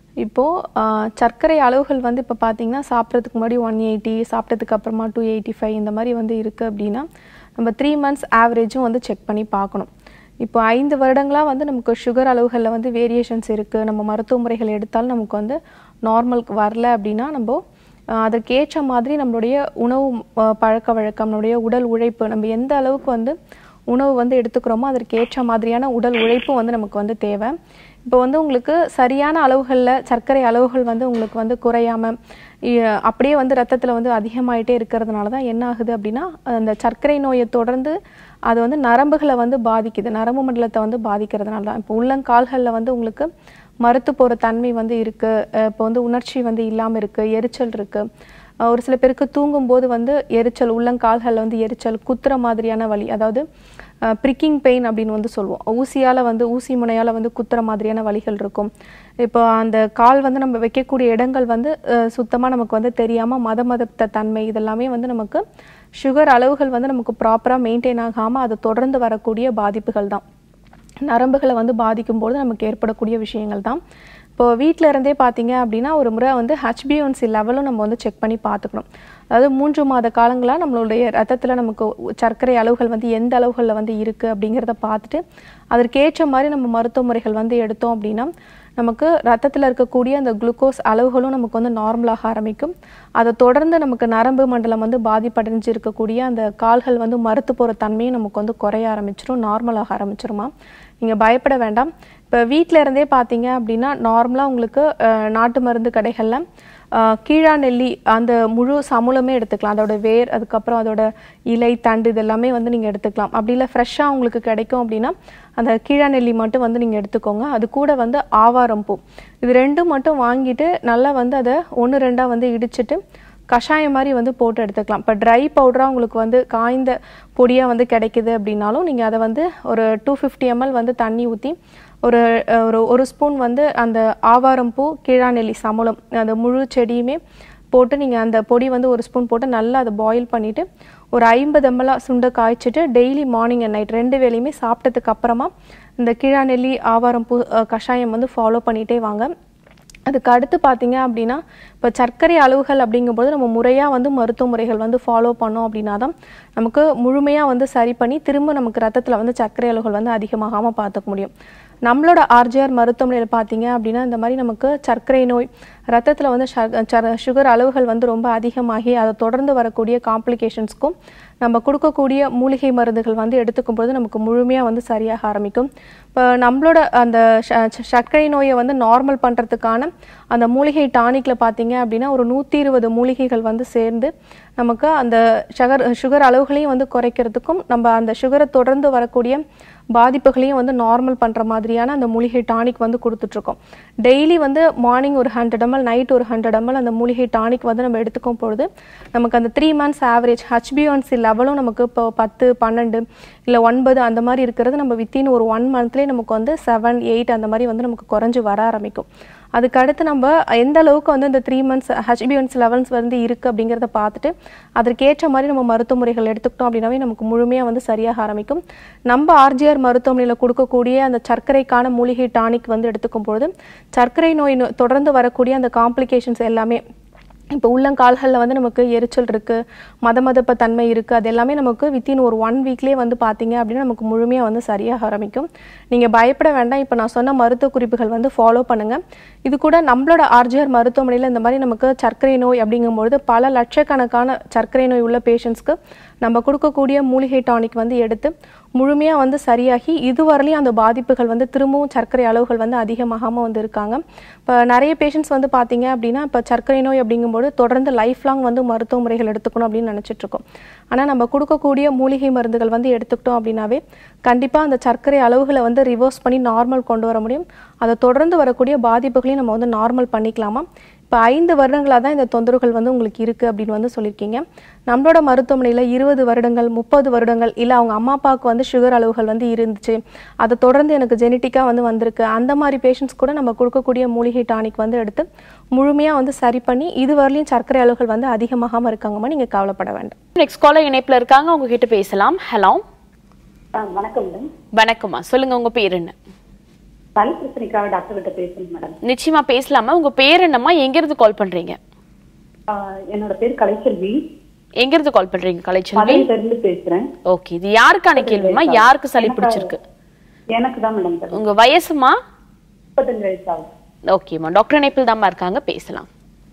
இப்போது சர்க்கரை அளவுகள் வந்து இப்போ பார்த்தீங்கன்னா சாப்பிட்றதுக்கு முன்னாடி ஒன் எயிட்டி சாப்பிட்டதுக்கு அப்புறமா டூ எயிட்டி ஃபைவ் இந்த மாதிரி வந்து இருக்குது அப்படின்னா நம்ம த்ரீ மந்த்ஸ் ஆவரேஜும் வந்து செக் பண்ணி பார்க்கணும் இப்போ ஐந்து வருடங்களாக வந்து நமக்கு சுகர் அளவுகளில் வந்து வேரியேஷன்ஸ் இருக்குது நம்ம மருத்துவ முறைகள் எடுத்தாலும் நமக்கு வந்து நார்மலுக்கு வரல அப்படின்னா நம்ம ஆஹ் அதற்கேற்ற மாதிரி நம்மளுடைய உணவு ஆஹ் பழக்க வழக்கம் நம்மளுடைய உடல் உழைப்பு நம்ம எந்த அளவுக்கு வந்து உணவு வந்து எடுத்துக்கிறோமோ அதற்கு ஏற்ற மாதிரியான உடல் உழைப்பும் வந்து நமக்கு வந்து தேவை இப்போ வந்து உங்களுக்கு சரியான அளவுகளில் சர்க்கரை அளவுகள் வந்து உங்களுக்கு வந்து குறையாம இ- அப்படியே வந்து ரத்தத்தில் வந்து அதிகமாயிட்டே இருக்கிறதுனால தான் என்ன ஆகுது அப்படின்னா அந்த சர்க்கரை நோயை தொடர்ந்து அது வந்து நரம்புகளை வந்து பாதிக்குது நரம்பு மண்டலத்தை வந்து பாதிக்கிறதுனால தான் இப்போ உள்ளங்கால்களில் வந்து உங்களுக்கு மறுத்து போகிற தன்மை வந்து இருக்குது இப்போ வந்து உணர்ச்சி வந்து இல்லாமல் இருக்குது எரிச்சல் இருக்குது அஹ் ஒரு சில பேருக்கு தூங்கும்போது வந்து எரிச்சல் உள்ளங்கால்களில் வந்து எரிச்சல் குத்துற மாதிரியான வலி அதாவது ப்ரிக்கிங் பெயின் அப்படின்னு வந்து சொல்லுவோம் ஊசியால் வந்து ஊசி முனையால் வந்து குத்துற மாதிரியான வலிகள் இருக்கும் இப்போ அந்த கால் வந்து நம்ம வைக்கக்கூடிய இடங்கள் வந்து சுத்தமாக நமக்கு வந்து தெரியாமல் மத மதத்த தன்மை இதெல்லாமே வந்து நமக்கு சுகர் அளவுகள் வந்து நமக்கு ப்ராப்பராக மெயின்டைன் ஆகாமல் அது தொடர்ந்து வரக்கூடிய பாதிப்புகள் தான் நரம்புகளை வந்து பாதிக்கும்போது நமக்கு ஏற்படக்கூடிய விஷயங்கள் தான் இப்போ வீட்டில் இருந்தே பார்த்தீங்க அப்படின்னா ஒரு முறை வந்து ஹெச்பிஒன்சி லெவலும் நம்ம வந்து செக் பண்ணி பார்த்துக்கணும் அதாவது மூன்று மாத காலங்களாக நம்மளுடைய ரத்தத்தில் நமக்கு உ- சர்க்கரை அளவுகள் வந்து எந்த அளவுகளில் வந்து இருக்குது அப்படிங்கிறத பார்த்துட்டு அதற்கேற்ற மாதிரி நம்ம மருத்துவ முறைகள் வந்து எடுத்தோம் அப்படின்னா நமக்கு ரத்தத்தில் இருக்கக்கூடிய அந்த குளுக்கோஸ் அளவுகளும் நமக்கு வந்து நார்மலாக ஆரம்பிக்கும் அதை தொடர்ந்து நமக்கு நரம்பு மண்டலம் வந்து பாதிப்படைஞ்சு இருக்கக்கூடிய அந்த கால்கள் வந்து மறுத்து போகிற தன்மையும் நமக்கு வந்து குறைய ஆரம்பிச்சிரும் நார்மலாக ஆரம்பிச்சிருமா நீங்கள் பயப்பட வேண்டாம் இப்போ வீட்டில் இருந்தே பார்த்தீங்க அப்படின்னா நார்மலாக உங்களுக்கு அஹ், நாட்டு மருந்து கடைகளில் ஆஹ் கீழா நெல்லி அந்த முழு சமூலமே எடுத்துக்கலாம் அதோட வேர் அதுக்கப்புறம் அதோட இலை தண்டு இதெல்லாமே வந்து நீங்கள் எடுத்துக்கலாம் அப்படி இல்லை ஃப்ரெஷ்ஷாக உங்களுக்கு கிடைக்கும் அப்படின்னா அந்த கீழா நெல்லி மட்டும் வந்து நீங்கள் எடுத்துக்கோங்க அது கூட வந்து ஆவாரம் பூ இது ரெண்டும் மட்டும் வாங்கிட்டு நல்லா வந்து அதை ஒன்று ரெண்டாக வந்து இடிச்சிட்டு கஷாயம் மாதிரி வந்து போட்டு எடுத்துக்கலாம் இப்போ ட்ரை பவுடராக உங்களுக்கு வந்து காய்ந்த பொடியாக வந்து கிடைக்குது அப்படின்னாலும் நீங்கள் அதை வந்து ஒரு டூ ஃபிஃப்டி எம்எல் வந்து தண்ணி ஊற்றி ஒரு அஹ், ஒரு ஒரு ஸ்பூன் வந்து அந்த ஆவாரம் பூ கீழாநெல்லி சமூலம் அந்த முழு செடியுமே போட்டு நீங்கள் அந்த பொடி வந்து ஒரு ஸ்பூன் போட்டு நல்லா அதை பாயில் பண்ணிவிட்டு ஒரு ஐம்பது எம்எல்லாக சுண்டை காய்ச்சிட்டு டெய்லி மார்னிங் அண்ட் நைட் ரெண்டு வேளையுமே சாப்பிட்டதுக்கு அப்புறமா இந்த கீழாநெல்லி ஆவாரம் பூ அஹ், கஷாயம் வந்து ஃபாலோ பண்ணிகிட்டே வாங்க அதுக்கு அடுத்து பார்த்தீங்க அப்படின்னா இப்போ சர்க்கரை அளவுகள் அப்படிங்கும்போது நம்ம முறையாக வந்து மருத்துவ முறைகள் வந்து ஃபாலோ பண்ணோம் அப்படின்னா தான் நமக்கு முழுமையாக வந்து சரி பண்ணி திரும்ப நமக்கு ரத்தத்தில் வந்து சர்க்கரை அளவுகள் வந்து அதிகமாகாமல் பார்த்துக்க முடியும் நம்மளோட ஆர்ஜிஆர் மருத்துவமனையில் பார்த்தீங்க அப்படின்னா இந்த மாதிரி நமக்கு சர்க்கரை நோய் ரத்தத்தில் வந்து சுகர் அளவுகள் வந்து ரொம்ப அதிகமாகி அதை தொடர்ந்து வரக்கூடிய காம்ப்ளிகேஷன்ஸ்க்கும் நம்ம கொடுக்கக்கூடிய மூலிகை மருந்துகள் வந்து எடுத்துக்கும் பொழுது நமக்கு முழுமையாக வந்து சரியாக ஆரம்பிக்கும் இப்போ நம்மளோட அந்த ச- ச- சர்க்கரை நோயை வந்து நார்மல் பண்ணுறதுக்கான அந்த மூலிகை டானிக்கில் பார்த்தீங்க அப்படின்னா ஒரு நூற்றி இருபது மூலிகைகள் வந்து சேர்ந்து நமக்கு அந்த சுகர் சுகர் அளவுகளையும் வந்து குறைக்கிறதுக்கும் நம்ம அந்த சுகரை தொடர்ந்து வரக்கூடிய பாதிப்புகளையும் வந்து நார்மல் பண்ணுற மாதிரியான அந்த மூலிகை டானிக் வந்து கொடுத்துட்ருக்கோம் டெய்லி வந்து மார்னிங் ஒரு ஹண்ட்ரட் எம்எல் நைட் ஒரு ஹண்ட்ரட் எம்எல் அந்த மூலிகை டானிக் வந்து நம்ம எடுத்துக்கும் பொழுது நமக்கு அந்த த்ரீ மந்த்ஸ் ஆவரேஜ் ஹச்பிஒன்சி லெவலும் நமக்கு இப்போ பத்து பன்னெண்டு இல்லை ஒன்பது அந்த மாதிரி இருக்கிறது நம்ம வித்தின் ஒரு ஒன் மந்த்லேயே நமக்கு வந்து செவன் எயிட் அந்த மாதிரி வந்து நமக்கு குறைஞ்சு வர ஆரம்பிக்கும் அதுக்கு அடுத்து நம்ம எந்த அளவுக்கு வந்து இந்த த்ரீ மந்த்ஸ் ஹச்பிஒன்ஸ் லெவல்ஸ் வந்து இருக்குது அப்படிங்கிறத பார்த்துட்டு அதற்கேற்ற மாதிரி நம்ம மருத்துவ முறைகள் எடுத்துக்கிட்டோம் அப்படின்னாவே நமக்கு முழுமையாக வந்து சரியாக ஆரம்பிக்கும் நம்ம ஆர்ஜிஆர் மருத்துவமனையில் கொடுக்கக்கூடிய அந்த சர்க்கரைக்கான மூலிகை டானிக் வந்து எடுத்துக்கும் பொழுது சர்க்கரை நோய் நோ- தொடர்ந்து வரக்கூடிய அந்த காம்ப்ளிகேஷன்ஸ் எல்லாமே இப்போ உள்ளங்கால்களில் வந்து நமக்கு எரிச்சல் இருக்குது மதமதப்ப தன்மை இருக்குது அது எல்லாமே நமக்கு வித்தின் ஒரு ஒன் வீக்லேயே வந்து பார்த்தீங்க அப்படின்னா நமக்கு முழுமையாக வந்து சரியாக ஆரம்பிக்கும் நீங்கள் பயப்பட வேண்டாம் இப்போ நான் சொன்ன மருத்துவ குறிப்புகள் வந்து ஃபாலோ பண்ணுங்கள் இது கூட நம்மளோட ஆர்ஜிஆர் மருத்துவமனையில் இந்த மாதிரி நமக்கு சர்க்கரை நோய் அப்படிங்கும்பொழுது பல லட்சக்கணக்கான சர்க்கரை நோய் உள்ள பேஷண்ட்ஸ்க்கு நம்ம கொடுக்கக்கூடிய மூலிகை டானிக் வந்து எடுத்து முழுமையாக வந்து சரியாகி இதுவரையிலையும் அந்த பாதிப்புகள் வந்து திரும்பவும் சர்க்கரை அளவுகள் வந்து அதிகமாகாமல் வந்து இருக்காங்க இப்போ நிறைய பேஷண்ட்ஸ் வந்து பார்த்தீங்க அப்படின்னா இப்போ சர்க்கரை நோய் அப்படிங்கும்போது தொடர்ந்து லைஃப் லாங் வந்து மருத்துவ முறைகள் எடுத்துக்கணும் அப்படின்னு நினச்சிட்டு இருக்கோம் ஆனால் நம்ம கொடுக்கக்கூடிய மூலிகை மருந்துகள் வந்து எடுத்துக்கிட்டோம் அப்படின்னாவே கண்டிப்பாக அந்த சர்க்கரை அளவுகளை வந்து ரிவர்ஸ் பண்ணி நார்மல் கொண்டு வர முடியும் அதை தொடர்ந்து வரக்கூடிய பாதிப்புகளையும் நம்ம வந்து நார்மல் பண்ணிக்கலாமா இப்போ ஐந்து வருடங்களாக தான் இந்த தொந்தரவுகள் வந்து உங்களுக்கு இருக்குது அப்படின்னு வந்து சொல்லியிருக்கீங்க நம்மளோட மருத்துவமனையில் இருபது வருடங்கள் முப்பது வருடங்கள் இல்லை அவங்க அம்மா அப்பாவுக்கு வந்து சுகர் அளவுகள் வந்து இருந்துச்சு அதை தொடர்ந்து எனக்கு ஜெனட்டிக்காக வந்து வந்திருக்கு அந்த மாதிரி பேஷண்ட்ஸ் கூட நம்ம கொடுக்கக்கூடிய மூலிகை டானிக் வந்து எடுத்து முழுமையாக வந்து சரி பண்ணி இதுவரையிலையும் சர்க்கரை அளவுகள் வந்து அதிகமாகாமல் இருக்காங்கம்மா நீங்கள் கவலைப்பட வேண்டாம் நெக்ஸ்ட் காலர் இணைப்புல இருக்காங்க உங்ககிட்ட பேசலாம் ஹலோ ஆ, வணக்கம் மேடம் வணக்கம்மா சொல்லுங்க உங்க பேர் என்ன பல் பிரச்சனைக்காக டாக்டர் கிட்ட பேசணும் மேடம் நிச்சயமா பேசலாமா உங்க பேர் என்னம்மா எங்க இருந்து கால் பண்றீங்க ஆ, என்னோட பேர் கலைச்செல்வி எங்க இருந்து கால் பண்றீங்க கலைச்செல்வி மதுரையில இருந்து பேசுறேன் ஓகே இது யாருக்கான கேள்விமா யாருக்கு சளி பிடிச்சிருக்கு எனக்கு தான் மேடம் தரும் உங்க வயசுமா முப்பத்தஞ்சு வயசு ஆகுது ஓகேம்மா டாக்டர் இணைப்பில் தாம்மா இருக்காங்க பேசலாம்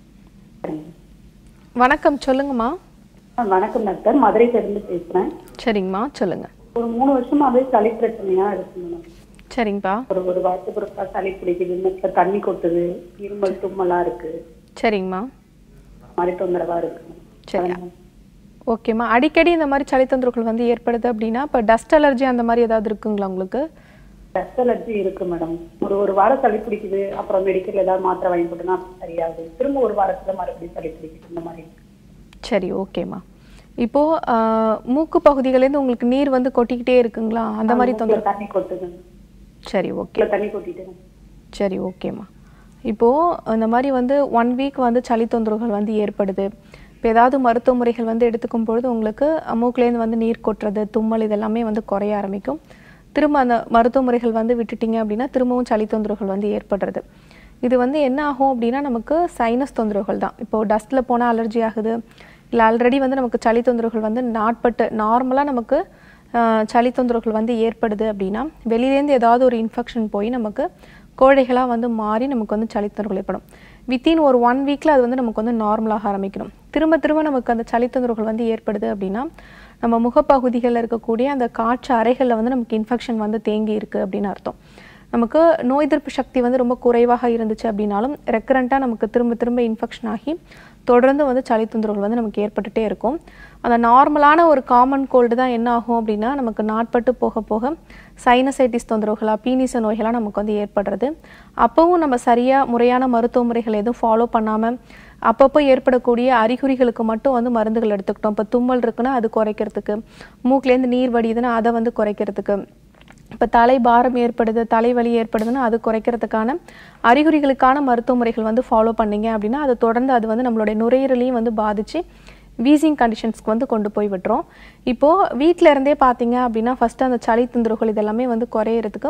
வணக்கம் சொல்லுங்கம்மா ஆ, வணக்கம் டாக்டர் மதுரையில இருந்து பேசுறேன் சரிங்கம்மா சொல்லுங்கள் ஒரு மூணு வருஷமாவே சளி பிரச்சனையா இருக்கு மேடம் சரிங்கப்பா ஒரு ஒரு வாரத்துக்கு ஒருக்கா சளி பிடிக்குது மூக்கில் தண்ணி கொட்டுது இருமல் தும்மலா இருக்கு சரிங்கம்மா இந்த மாதிரி தொந்தரவா இருக்கு சரி ஓகேம்மா அடிக்கடி இந்த மாதிரி சளி தொந்தரவுகள் வந்து ஏற்படுது அப்படின்னா இப்போ டஸ்ட் அலர்ஜி அந்த மாதிரி ஏதாவது இருக்குங்களா உங்களுக்கு டஸ்ட் அலர்ஜி இருக்கு மேடம் ஒரு ஒரு வாரம் சளி பிடிக்குது அப்புறம் மெடிக்கல் ஏதாவது மாத்திரை வாங்கி போட்டுனா சரியாகுது திரும்ப ஒரு வாரத்துல மறுபடியும் சளி பிடிக்குது இந்த மாதிரி இருக்கு சரி ஓகேம்மா இப்போ ஆஹ், மூக்கு பகுதிகளிலேருந்து உங்களுக்கு நீர் வந்து கொட்டிக்கிட்டே இருக்குங்களா அந்த மாதிரி மூக்குல தொந்தரவு தண்ணி கொட்டுது சரி ஓகே மூக்குல தண்ணி கொட்டிட்டு சரி ஓகேம்மா இப்போது இந்த மாதிரி வந்து ஒன் வீக் வந்து சளி தொந்தரவுகள் வந்து ஏற்படுது இப்போ ஏதாவது மருத்துவ முறைகள் வந்து எடுத்துக்கும் பொழுது உங்களுக்கு மூக்குலேருந்து வந்து நீர் கொட்டுறது தும்மல் இதெல்லாமே வந்து குறைய ஆரம்பிக்கும் திரும்ப அந்த மருத்துவ முறைகள் வந்து விட்டுட்டீங்க அப்படின்னா திரும்பவும் சளி தொந்தரவுகள் வந்து ஏற்படுறது இது வந்து என்ன ஆகும் அப்படின்னா நமக்கு சைனஸ் தொந்தரவுகள் தான் இப்போ டஸ்ட்டில் போனால் அலர்ஜி ஆகுது இல்லை ஆல்ரெடி வந்து நமக்கு சளி தொந்தரவுகள் வந்து நாட்பட்டு நார்மலாக நமக்கு ஆஹ், சளி தொந்தரவுகள் வந்து ஏற்படுது அப்படின்னா வெளியிலேருந்து ஏதாவது ஒரு இன்ஃபெக்ஷன் போய் நமக்கு கோழைகளாக வந்து மாறி நமக்கு வந்து சளி தொந்தரவுகள் ஏற்படும் வித்தின் ஒரு ஒன் வீக்கில் அது வந்து நமக்கு வந்து நார்மலாக ஆரம்பிக்கணும் திரும்ப திரும்ப நமக்கு அந்த சளி தொந்தரவுகள் வந்து ஏற்படுது அப்படின்னா நம்ம முகப்பகுதிகளில் இருக்கக்கூடிய அந்த காற்று அறைகளில் வந்து நமக்கு இன்ஃபெக்ஷன் வந்து தேங்கி இருக்குது அப்படின்னு அர்த்தம் நமக்கு நோய் எதிர்ப்பு சக்தி வந்து ரொம்ப குறைவாக இருந்துச்சு அப்படின்னாலும் ரெக்கரண்ட்டாக நமக்கு திரும்ப திரும்ப இன்ஃபெக்ஷன் ஆகி தொடர்ந்து வந்து சளி தொந்தரவுகள் வந்து நமக்கு ஏற்பட்டுட்டே இருக்கும் அந்த நார்மலான ஒரு காமன் கோல்டு தான் என்ன ஆகும் அப்படின்னா நமக்கு நாட்பட்டு போக போக சைனசைட்டிஸ் தொந்தரவுகளா பீனிச நோய்களாக நமக்கு வந்து ஏற்படுறது அப்போவும் நம்ம சரியாக முறையான மருத்துவ முறைகள் எதுவும் ஃபாலோ பண்ணாமல் அப்பப்போ ஏற்படக்கூடிய அறிகுறிகளுக்கு மட்டும் வந்து மருந்துகள் எடுத்துக்கிட்டோம் இப்போ தும்மல் இருக்குன்னா அது குறைக்கிறதுக்கு மூக்குலேருந்து நீர் வடியுதுன்னா அதை வந்து குறைக்கிறதுக்கு இப்போ தலை பாரம் ஏற்படுது தலைவலி ஏற்படுதுன்னா அது குறைக்கிறதுக்கான அறிகுறிகளுக்கான மருத்துவ முறைகள் வந்து ஃபாலோ பண்ணீங்க அப்படின்னா அது தொடர்ந்து அது வந்து நம்மளுடைய நுரையீரலையும் வந்து பாதிச்சு வீசிங் கண்டிஷன்ஸ்க்கு வந்து கொண்டு போய் விட்டுரும் இப்போது வீட்டில் இருந்தே பார்த்தீங்க அப்படின்னா ஃபஸ்ட்டு அந்த சளி தொந்தரவுகள் இதெல்லாமே வந்து குறையிறதுக்கு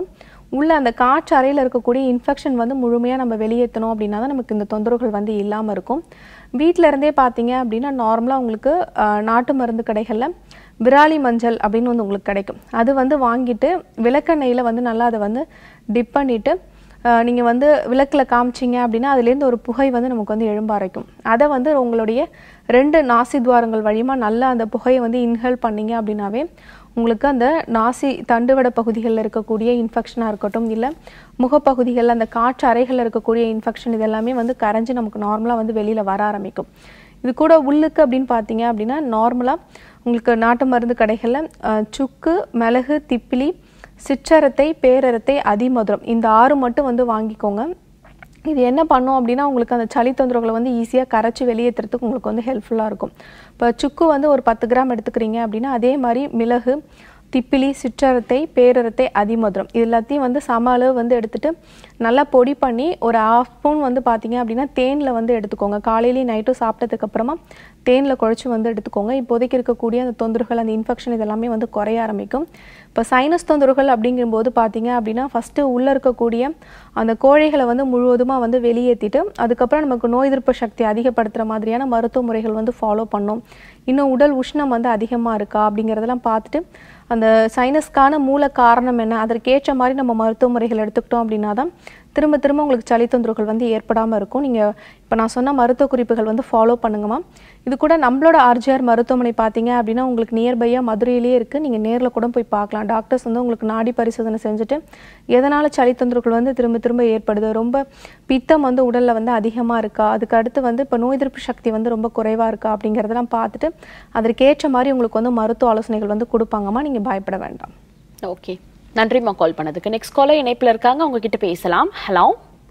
உள்ள அந்த காற்று அறையில் இருக்கக்கூடிய இன்ஃபெக்ஷன் வந்து முழுமையாக நம்ம வெளியேற்றணும் அப்படின்னா தான் நமக்கு இந்த தொந்தரவுகள் வந்து இல்லாமல் இருக்கும் வீட்டில் இருந்தே பார்த்தீங்க அப்படின்னா நார்மலாக உங்களுக்கு ஆஹ், நாட்டு மருந்து கடைகளில் விராலி மஞ்சள் அப்படின்னு வந்து உங்களுக்கு கிடைக்கும் அது வந்து வாங்கிட்டு விளக்கெண்ணெயில் வந்து நல்லா அதை வந்து டிப் பண்ணிவிட்டு நீங்கள் வந்து விளக்கில் காமிச்சிங்க அப்படின்னா அதுலேருந்து ஒரு புகை வந்து நமக்கு வந்து எழும்ப ஆரம்பிக்கும் அதை வந்து உங்களுடைய ரெண்டு நாசி துவாரங்கள் வழியமா நல்லா அந்த புகையை வந்து இன்ஹேல் பண்ணீங்க அப்படின்னாவே உங்களுக்கு அந்த நாசி தண்டுவட பகுதிகளில் இருக்கக்கூடிய இன்ஃபெக்ஷனாக இருக்கட்டும் இல்லை முகப்பகுதிகளில் அந்த காற்று அறைகளில் இருக்கக்கூடிய இன்ஃபெக்ஷன் இதெல்லாமே வந்து கரைஞ்சு நமக்கு நார்மலாக வந்து வெளியில் வர ஆரம்பிக்கும் இது கூட உள்ளுக்கு அப்படின்னு பார்த்தீங்க அப்படின்னா நார்மலாக உங்களுக்கு நாட்டு மருந்து கடைகளில் அஹ், சுக்கு மிளகு திப்பிலி சிற்றரத்தை பேரரத்தை அதிமதுரம் இந்த ஆறு மட்டும் வந்து வாங்கிக்கோங்க இது என்ன பண்ணும் அப்படின்னா உங்களுக்கு அந்த சளி தொந்தரவுகளை வந்து ஈஸியாக கரைச்சி வெளியேற்றுறதுக்கு உங்களுக்கு வந்து ஹெல்ப்ஃபுல்லாக இருக்கும் இப்போ சுக்கு வந்து ஒரு பத்து கிராம் எடுத்துக்கிறீங்க அப்படின்னா அதே மாதிரி மிளகு திப்பிலி சிற்றரத்தை பேரரத்தை அதிமதுரம் இது எல்லாத்தையும் வந்து சம அளவு வந்து எடுத்துட்டு நல்லா பொடி பண்ணி ஒரு ஹாஃப் ஸ்பூன் வந்து பார்த்தீங்க அப்படின்னா தேனில் வந்து எடுத்துக்கோங்க காலையிலேயும் நைட்டும் சாப்பிட்டதுக்கு அப்புறமா தேனில் குழச்சி வந்து எடுத்துக்கோங்க இப்போதைக்கு இருக்கக்கூடிய அந்த தொந்தரவுகள் அந்த இன்ஃபெக்ஷன் இதெல்லாமே வந்து குறைய ஆரம்பிக்கும் இப்போ சைனஸ் தொந்தரவுகள் அப்படிங்கும்போது பார்த்தீங்க அப்படின்னா ஃபஸ்ட்டு உள்ளே இருக்கக்கூடிய அந்த கோழைகளை வந்து முழுவதுமாக வந்து வெளியேற்றிட்டு அதுக்கப்புறம் நமக்கு நோய் எதிர்ப்பு சக்தி அதிகப்படுத்துகிற மாதிரியான மருத்துவ முறைகள் வந்து ஃபாலோ பண்ணோம் இன்னும் உடல் உஷ்ணம் வந்து அதிகமாக இருக்கா அப்படிங்கிறதெல்லாம் பார்த்துட்டு அந்த சைனஸ்க்கான மூல காரணம் என்ன அதற்கேற்ற மாதிரி நம்ம மருத்துவ முறைகள் எடுத்துக்கிட்டோம் அப்படின்னா தான் திரும்ப திரும்ப உங்களுக்கு சளி தொந்தரவுகள் வந்து ஏற்படாமல் இருக்கும் நீங்கள் இப்போ நான் சொன்ன மருத்துவ குறிப்புகள் வந்து ஃபாலோ பண்ணுங்கம்மா இது கூட நம்மளோட ஆர்ஜிஆர் மருத்துவமனை பார்த்தீங்க அப்படின்னா உங்களுக்கு நியர்பையாக மதுரையிலேயே இருக்குது நீங்கள் நேரில் கூட போய் பார்க்கலாம் டாக்டர்ஸ் வந்து உங்களுக்கு நாடி பரிசோதனை செஞ்சுட்டு எதனால் சளி தொந்தரவுகள் வந்து திரும்ப திரும்ப ஏற்படுது ரொம்ப பித்தம் வந்து உடலில் வந்து அதிகமாக இருக்கா அதுக்கு அடுத்து வந்து இப்போ நோய் எதிர்ப்பு சக்தி வந்து ரொம்ப குறைவாக இருக்கா அப்படிங்கிறதெல்லாம் பார்த்துட்டு அதற்கேற்ற மாதிரி உங்களுக்கு வந்து மருத்துவ ஆலோசனைகள் வந்து கொடுப்பாங்கம்மா நீங்கள் பயப்பட வேண்டாம் ஓகே நன்றிம்மா கால் பண்ணதுக்கு நெக்ஸ்ட் காலர் இணைப்புல இருக்காங்க அவங்க கிட்ட பேசலாம் ஹலோ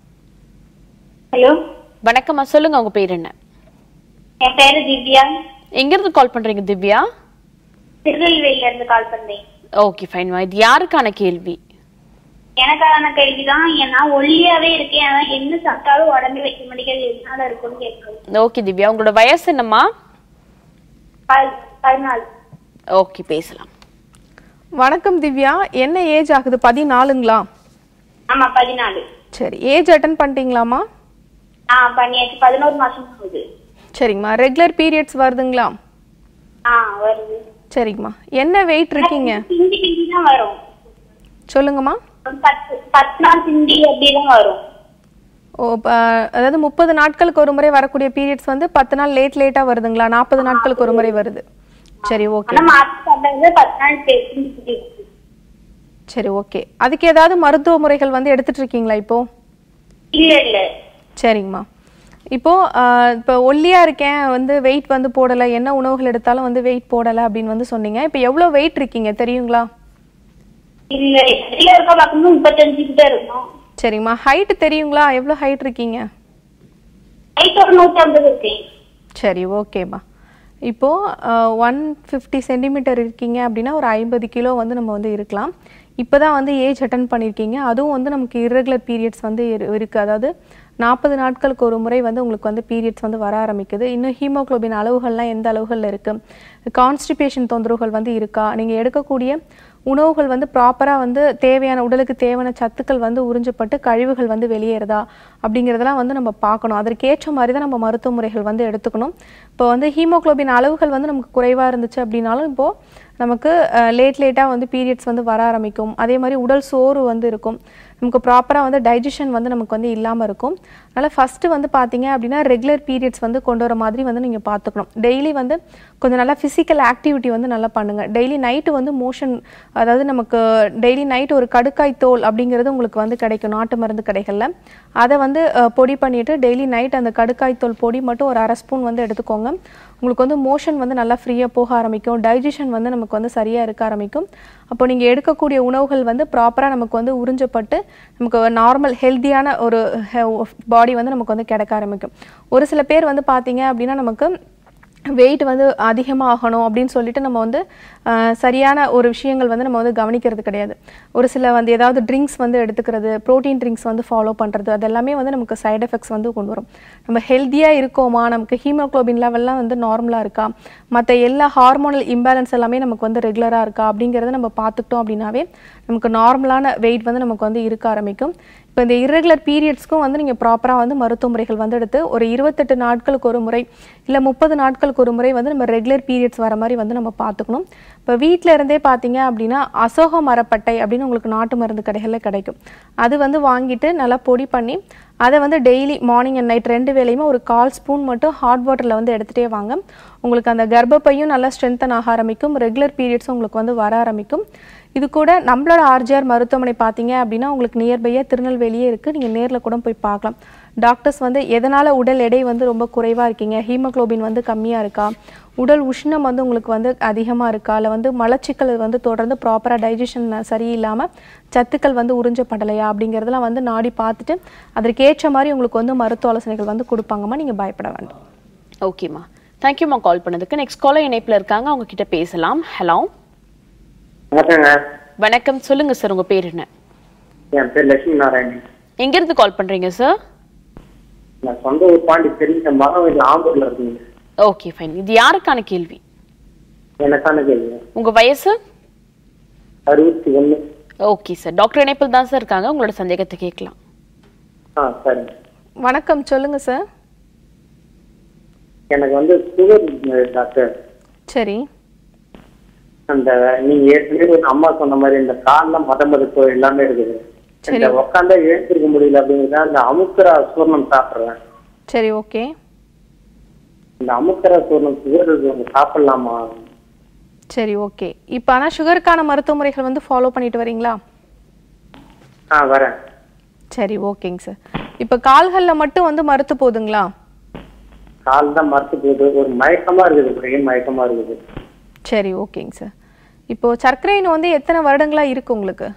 ஹலோ வணக்கம்மா சொல்லுங்க உங்க பேர் என்ன என் பேரு திவ்யா எங்க இருந்து கால் பண்றீங்க திவ்யா திருநெல்வேலியில இருந்து கால் பண்ணேன் ஓகே ஃபைன்மா இது யாருக்கான கேள்வி எனக்கான கேள்விதான் நான் ஒல்லியாவே இருக்கேன் ஆனா என்ன சாப்பிட்டாலும் உடம்பு வைக்க மாட்டேங்குது எதனால இருக்கும்னு கேட்கணும் ஓகே திவ்யா உங்களோட வயசு என்னம்மா ப- பதினாலு ஓகே பேசலாம் வணக்கம் திவ்யா என்ன ஏஜ் ஆகுது பதினாலுங்களா ஆமா பதினாலு சரி ஏஜ் அட்டன் பண்ணிட்டீங்களாம்மா ஆ பண்ணியாச்சு பதினோரு மாசம் ஆகுது சரிங்கம்மா ரெகுலர் பீரியட்ஸ் வருதுங்களா ஆ வருது சரிங்கம்மா என்ன வெயிட் இருக்கீங்க சிந்தி சிந்தி தான் வரும் சொல்லுங்கம்மா ஒரு பத்து பத்து நாள் சிந்தி அப்படிதான் வரும் ஓ ப- அதாவது முப்பது நாட்களுக்கு ஒரு முறை வரக்கூடிய பீரியட்ஸ் வந்து பத்து நாள் லேட் லேட்டாக வருதுங்களா நாற்பது நாட்களுக்கு ஒரு முறை வருது சரி ஓகே ஆனா மாசம் சாப்பிட்டது பத்து நாள் சே- சிந்தி சிந்தி வருது. சரி ஓகே அதுக்கு ஏதாவது மருத்துவ முறைகள் வந்து எடுத்துட்டு இருக்கீங்களா இப்போ இல்ல இல்ல சரிங்கம்மா இப்போ ஆஹ், இப்போ ஒல்லியா இருக்கேன் வந்து வெயிட் வந்து போடலை என்ன உணவுகள் எடுத்தாலும் வந்து வெயிட் போடலை அப்படின்னு வந்து சொன்னீங்க இப்போ எவ்வளோ வெயிட் இருக்கீங்க தெரியுங்களா இல்ல வெளியில இருக்க பார்க்கும்போது முப்பத்தஞ்சு கிட்ட இருக்கும் சரிங்கம்மா ஹைட் தெரியுங்களா எவ்வளோ ஹைட் இருக்கீங்க ஹைட் ஒரு நூத்தி ஐம்பது இருக்கேன் சரி ஓகேம்மா இப்போது ஒன் ஃபிஃப்டி சென்டிமீட்டர் இருக்கீங்க அப்படின்னா ஒரு ஐம்பது கிலோ வந்து நம்ம வந்து இருக்கலாம் இப்போ தான் வந்து ஏஜ் அட்டன் பண்ணியிருக்கீங்க அதுவும் வந்து நமக்கு irregular பீரியட்ஸ் வந்து இரு- இருக்கு அதாவது நாற்பது நாட்களுக்கு ஒரு முறை வந்து உங்களுக்கு வந்து பீரியட்ஸ் வந்து வர ஆரம்பிக்குது இன்னும் ஹீமோகுளோபின் அளவுகள்லாம் எந்த அளவுகளில் இருக்குது கான்ஸ்டிபேஷன் தொந்தரவுகள் வந்து இருக்கா நீங்கள் எடுக்கக்கூடிய உணவுகள் வந்து ப்ராப்பராக வந்து தேவையான உடலுக்கு தேவையான சத்துக்கள் வந்து உறிஞ்சப்பட்டு கழிவுகள் வந்து வெளியேறுதா அப்படிங்கிறதெல்லாம் வந்து நம்ம பார்க்கணும் அதற்கேற்ற மாதிரி தான் நம்ம மருத்துவ முறைகள் வந்து எடுத்துக்கணும் இப்போ வந்து ஹீமோகுளோபின் அளவுகள் வந்து நமக்கு குறைவாக இருந்துச்சு அப்படின்னாலும் இப்போது நமக்கு லேட் லேட்டாக வந்து பீரியட்ஸ் வந்து வர ஆரம்பிக்கும் அதே மாதிரி உடல் சோறு வந்து இருக்கும் நமக்கு ப்ராப்பராக வந்து டைஜஷன் வந்து நமக்கு வந்து இல்லாமல் இருக்கும் அதனால் ஃபஸ்ட்டு வந்து பார்த்தீங்க அப்படின்னா ரெகுலர் பீரியட்ஸ் வந்து கொண்டு வர மாதிரி வந்து நீங்கள் பார்த்துக்கணும் டெய்லி வந்து கொஞ்சம் நல்லா ஃபிசிக்கல் ஆக்டிவிட்டி வந்து நல்லா பண்ணுங்கள் டெய்லி நைட்டு வந்து மோஷன் அதாவது நமக்கு டெய்லி நைட் ஒரு கடுக்காய் தோல் அப்படிங்கிறது உங்களுக்கு வந்து கிடைக்கும் நாட்டு மருந்து கடைகளில் அதை வந்து அஹ், பொடி பண்ணிவிட்டு டெய்லி நைட் அந்த கடுக்காய் தோல் பொடி மட்டும் ஒரு அரை ஸ்பூன் வந்து எடுத்துக்கோங்க உங்களுக்கு வந்து மோஷன் வந்து நல்லா ஃப்ரீயாக போக ஆரம்பிக்கும் டைஜஷன் வந்து நமக்கு வந்து சரியாக இருக்க ஆரம்பிக்கும் அப்போ நீங்கள் எடுக்கக்கூடிய உணவுகள் வந்து ப்ராப்பராக நமக்கு வந்து உறிஞ்சப்பட்டு நமக்கு நார்மல் ஹெல்த்தியான ஒரு பாடி வந்து நமக்கு வந்து கிடைக்க ஆரம்பிக்கும் ஒரு சில பேர் வந்து பார்த்தீங்க அப்படின்னா நமக்கு வெயிட் வந்து அதிகமாகணும் அப்படின்னு சொல்லிட்டு நம்ம வந்து ஆஹ், சரியான ஒரு விஷயங்கள் வந்து நம்ம வந்து கவனிக்கிறது கிடையாது ஒரு சில வந்து ஏதாவது ட்ரிங்க்ஸ் வந்து எடுத்துக்கிறது ப்ரோட்டீன் ட்ரிங்க்ஸ் வந்து ஃபாலோ பண்ணுறது அதெல்லாமே வந்து நமக்கு சைடு எஃபெக்ட்ஸ் வந்து கொண்டு வரும் நம்ம ஹெல்த்தியாக இருக்கோமா நமக்கு ஹீமோக்ளோபின் லெவல்லாம் வந்து நார்மலாக இருக்கா மற்ற எல்லா ஹார்மோனல் இம்பேலன்ஸ் எல்லாமே நமக்கு வந்து ரெகுலராக இருக்கா அப்படிங்கிறத நம்ம பார்த்துக்கிட்டோம் அப்படின்னாவே நமக்கு நார்மலான வெயிட் வந்து நமக்கு வந்து இருக்க ஆரம்பிக்கும் இப்போ இந்த irregular பீரியட்ஸ்க்கும் வந்து நீங்கள் ப்ராப்பராக வந்து மருத்துவ முறைகள் வந்து எடுத்து ஒரு இருபத்தெட்டு நாட்களுக்கு ஒரு முறை இல்லை முப்பது நாட்களுக்கு ஒரு முறை வந்து நம்ம ரெகுலர் பீரியட்ஸ் வர மாதிரி வந்து நம்ம பார்த்துக்கணும் இப்போ வீட்டில் இருந்தே பார்த்தீங்க அப்படின்னா அசோக மரப்பட்டை அப்படின்னு உங்களுக்கு நாட்டு மருந்து கடைகளில் கிடைக்கும் அது வந்து வாங்கிட்டு நல்லா பொடி பண்ணி அதை வந்து டெய்லி மார்னிங் அண்ட் நைட் ரெண்டு வேளையுமே ஒரு கால் ஸ்பூன் மட்டும் ஹாட் வாட்டரில் வந்து எடுத்துகிட்டே வாங்க உங்களுக்கு அந்த கர்ப்பப்பையும் நல்லா ஸ்ட்ரென்தன் ஆக ஆரம்பிக்கும் ரெகுலர் பீரியட்ஸும் உங்களுக்கு வந்து வர ஆரம்பிக்கும் இது கூட நம்மளோட ஆர்ஜிஆர் மருத்துவமனை பார்த்தீங்க அப்படின்னா உங்களுக்கு நியர்பையாக திருநெல்வேலியே இருக்குது நீங்கள் நேரில் கூட போய் பார்க்கலாம் டாக்டர்ஸ் வந்து எதனால் உடல் எடை வந்து ரொம்ப குறைவாக இருக்கீங்க ஹீமோக்ளோபின் வந்து கம்மியாக இருக்கா உடல் உஷ்ணம் வந்து உங்களுக்கு வந்து அதிகமாக இருக்கா இல்லை வந்து மலச்சிக்கல் வந்து தொடர்ந்து ப்ராப்பராக டைஜஷன் சரியில்லாமல் சத்துக்கள் வந்து உறிஞ்சப்படலையா அப்படிங்கிறதெல்லாம் வந்து நாடி பார்த்துட்டு அதற்கேற்ற மாதிரி உங்களுக்கு வந்து மருத்துவ ஆலோசனைகள் வந்து கொடுப்பாங்கம்மா நீங்கள் பயப்பட வேண்டாம் ஓகேம்மா தேங்க்யூம்மா கால் பண்ணதுக்கு நெக்ஸ்ட் காலர் இணைப்புல இருக்காங்க அவங்க கிட்ட பேசலாம் ஹலோ வணக்கங்க வணக்கம் சொல்லுங்க சார் உங்க பேர் என்ன என் பேர் லட்சுமி நாராயணன் எங்க இருந்து கால் பண்றீங்க சார் நான் சொந்த ஊர் பாண்டிச்சேரி இந்த மரம் வீடு ஆம்பூர்ல இருக்குங்க ஓகே ஃபைன் இது யாருக்கான கேள்வி எனக்கான கேள்வி உங்க வயசு அறுபத்தி ஒண்ணு ஓகே சார் டாக்டர் இணைப்பில் தான் சார் இருக்காங்க உங்களோட சந்தேகத்தை கேட்கலாம் ஆ சரிங்க வணக்கம் சொல்லுங்கள் சார் எனக்கு வந்து சுகர் இருக்குங்க டாக்டர் சரி அந்த நீங்க ஏற்கனவே ஒரு அம்மா சொன்ன மாதிரி இந்த கால்லாம் மத மதுப்பு எல்லாமே இருக்குது இந்த உட்காந்தா எழுந்திருக்க முடியல அப்படிங்கிறத அந்த அமுக்கரா சூர்ணம் சாப்பிடுறேன் சரி ஓகே இந்த அமுக்கரா சூர்ணம் சுகர் இருக்கு சாப்பிடலாமா சரி ஓகே இப்போ ஆனால் சுகருக்கான மருத்துவ முறைகள் வந்து ஃபாலோ பண்ணிட்டு வரீங்களா ஆ வரேன் சரி ஓகேங்க சார் இப்போ கால்களில் மட்டும் வந்து மறுத்து போகுதுங்களா கால் தான் மறுத்து போகுது ஒரு மயக்கமா இருக்குது ஒரே மயக்கமா இருக்குது சரி ஓகேங்க சார் இப்போ சர்க்கரை நோய் வந்து எத்தனை வருடங்களா இருக்கு உங்களுக்கு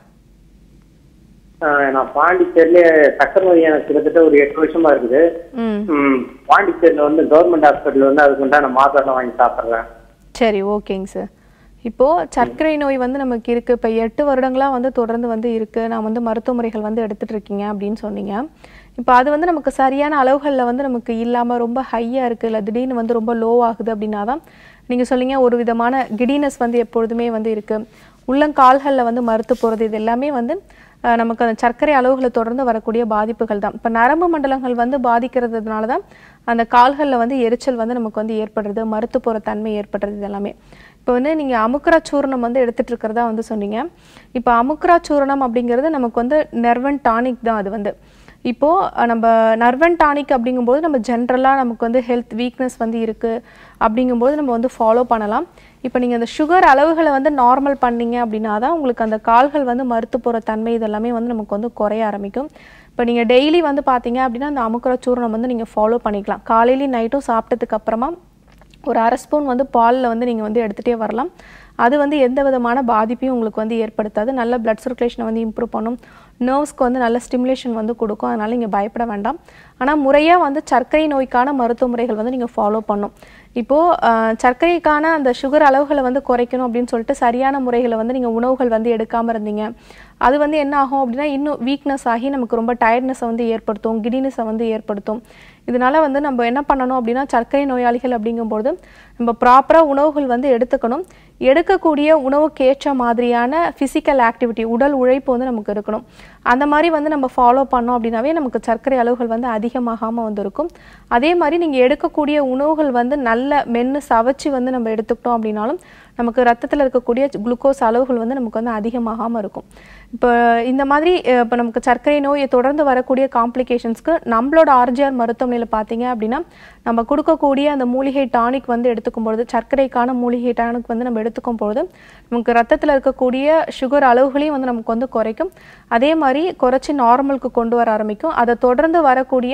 ஆஹ் நான் பாண்டிச்சேரியில சக்கரை நோய் எனக்கு கிட்டத்தட்ட ஒரு எட்டு வருஷமா இருக்குது ம் ம், பாண்டிச்சேரியில வந்து கவர்மெண்ட் ஹாஸ்பிட்டல் வந்து அதுக்கு உண்டான மாத்திரை வாங்கி சாப்பிட்றேன் சரி ஓகேங்க சார் இப்போ சர்க்கரை நோய் வந்து நமக்கு இருக்கு இப்போ எட்டு வருடங்களா வந்து தொடர்ந்து வந்து இருக்கு நான் வந்து மருத்துவ முறைகள் வந்து எடுத்துட்டு இருக்கீங்க அப்படின்னு சொன்னீங்க இப்போ அது வந்து நமக்கு சரியான அளவுகளில் வந்து நமக்கு இல்லாம ரொம்ப ஹையா இருக்கு இல்லை திடீர்னு வந்து ரொம்ப லோ ஆகுது அப்படின்னா தான் நீங்க சொன்னீங்க ஒரு விதமான கிடினஸ் வந்து எப்பொழுதுமே வந்து இருக்கு உள்ளங்கால்களில் வந்து மறுத்து போறது இது எல்லாமே வந்து அஹ், நமக்கு அந்த சர்க்கரை அளவுகளை தொடர்ந்து வரக்கூடிய பாதிப்புகள் தான் இப்போ நரம்பு மண்டலங்கள் வந்து பாதிக்கிறதுனால தான் அந்த கால்களில் வந்து எரிச்சல் வந்து நமக்கு வந்து ஏற்படுறது மறுத்து போகிற தன்மை ஏற்படுறது இது எல்லாமே இப்போ வந்து நீங்கள் அமுக்குரா சூர்ணம் வந்து எடுத்துட்டு இருக்கிறதா வந்து சொன்னீங்க இப்போ அமுக்குரா சூர்ணம் அப்படிங்கிறது நமக்கு வந்து நெர்வன் டானிக் தான் அது வந்து இப்போ அஹ், நம்ம நர்வன் டானிக் அப்படிங்கும்போது நம்ம ஜென்ரலாக நமக்கு வந்து ஹெல்த் வீக்னஸ் வந்து இருக்கு அப்படிங்கும்போது நம்ம வந்து ஃபாலோ பண்ணலாம் இப்போ நீங்கள் அந்த சுகர் அளவுகளை வந்து நார்மல் பண்ணீங்க அப்படின்னா தான் உங்களுக்கு அந்த கால்கள் வந்து மறுத்து போகிற தன்மை இதெல்லாமே வந்து நமக்கு வந்து குறைய ஆரம்பிக்கும் இப்போ நீங்கள் டெய்லி வந்து பார்த்தீங்க அப்படின்னா அந்த அமுக்குற சூர்ணம் வந்து நீங்கள் ஃபாலோ பண்ணிக்கலாம் காலையிலையும் நைட்டும் சாப்பிட்டதுக்கு அப்புறமா ஒரு அரை ஸ்பூன் வந்து பாலில் வந்து நீங்கள் வந்து எடுத்துகிட்டே வரலாம் அது வந்து எந்த விதமான பாதிப்பையும் உங்களுக்கு வந்து ஏற்படுத்தாது நல்ல பிளட் சர்க்குலேஷனை வந்து இம்ப்ரூவ் பண்ணும் நர்வ்ஸ்க்கு வந்து நல்ல ஸ்டிமுலேஷன் வந்து கொடுக்கும் அதனால் நீங்கள் பயப்பட வேண்டாம் ஆனால் முறையாக வந்து சர்க்கரை நோய்க்கான மருத்துவ முறைகள் வந்து நீங்கள் ஃபாலோ பண்ணும் இப்போது ஆஹ், சர்க்கரைக்கான அந்த சுகர் அளவுகளை வந்து குறைக்கணும் அப்படின்னு சொல்லிட்டு சரியான முறைகளை வந்து நீங்கள் உணவுகள் வந்து எடுக்காமல் இருந்தீங்க அது வந்து என்ன ஆகும் அப்படின்னா இன்னும் வீக்னஸ் ஆகி நமக்கு ரொம்ப டயர்ட்னஸை வந்து ஏற்படுத்தும் கிடினஸை வந்து ஏற்படுத்தும் இதனால வந்து நம்ம என்ன பண்ணணும் அப்படின்னா சர்க்கரை நோயாளிகள் அப்படிங்கும்போது நம்ம ப்ராப்பராக உணவுகள் வந்து எடுத்துக்கணும் எடுக்கக்கூடிய உணவுக்கு ஏற்ற மாதிரியான ஃபிசிக்கல் ஆக்டிவிட்டி உடல் உழைப்பு வந்து நமக்கு இருக்கணும் அந்த மாதிரி வந்து நம்ம ஃபாலோ பண்ணோம் அப்படின்னாவே நமக்கு சர்க்கரை அளவுகள் வந்து அதிகமாகாமல் வந்து இருக்கும் அதே மாதிரி நீங்கள் எடுக்கக்கூடிய உணவுகள் வந்து நல்ல மென்று சவைச்சு வந்து நம்ம எடுத்துக்கிட்டோம் அப்படின்னாலும் நமக்கு ரத்தத்தில் இருக்கக்கூடிய குளுக்கோஸ் அளவுகள் வந்து நமக்கு வந்து அதிகமாகாமல் இருக்கும் இப்போ இந்த மாதிரி அஹ், இப்போ நமக்கு சர்க்கரை நோயை தொடர்ந்து வரக்கூடிய காம்ப்ளிகேஷன்ஸ்க்கு நம்மளோட ஆர்ஜிஆர் மருத்துவமனையில் பார்த்தீங்க அப்படின்னா நம்ம கொடுக்கக்கூடிய அந்த மூலிகை டானிக் வந்து எடுத்துக்கும் பொழுது சர்க்கரைக்கான மூலிகை டானிக் வந்து நம்ம எடுத்துக்கும் பொழுது நமக்கு ரத்தத்தில் இருக்கக்கூடிய சுகர் அளவுகளையும் வந்து நமக்கு வந்து குறைக்கும் அதே மாதிரி குறைச்சி நார்மலுக்கு கொண்டு வர ஆரம்பிக்கும் அதை தொடர்ந்து வரக்கூடிய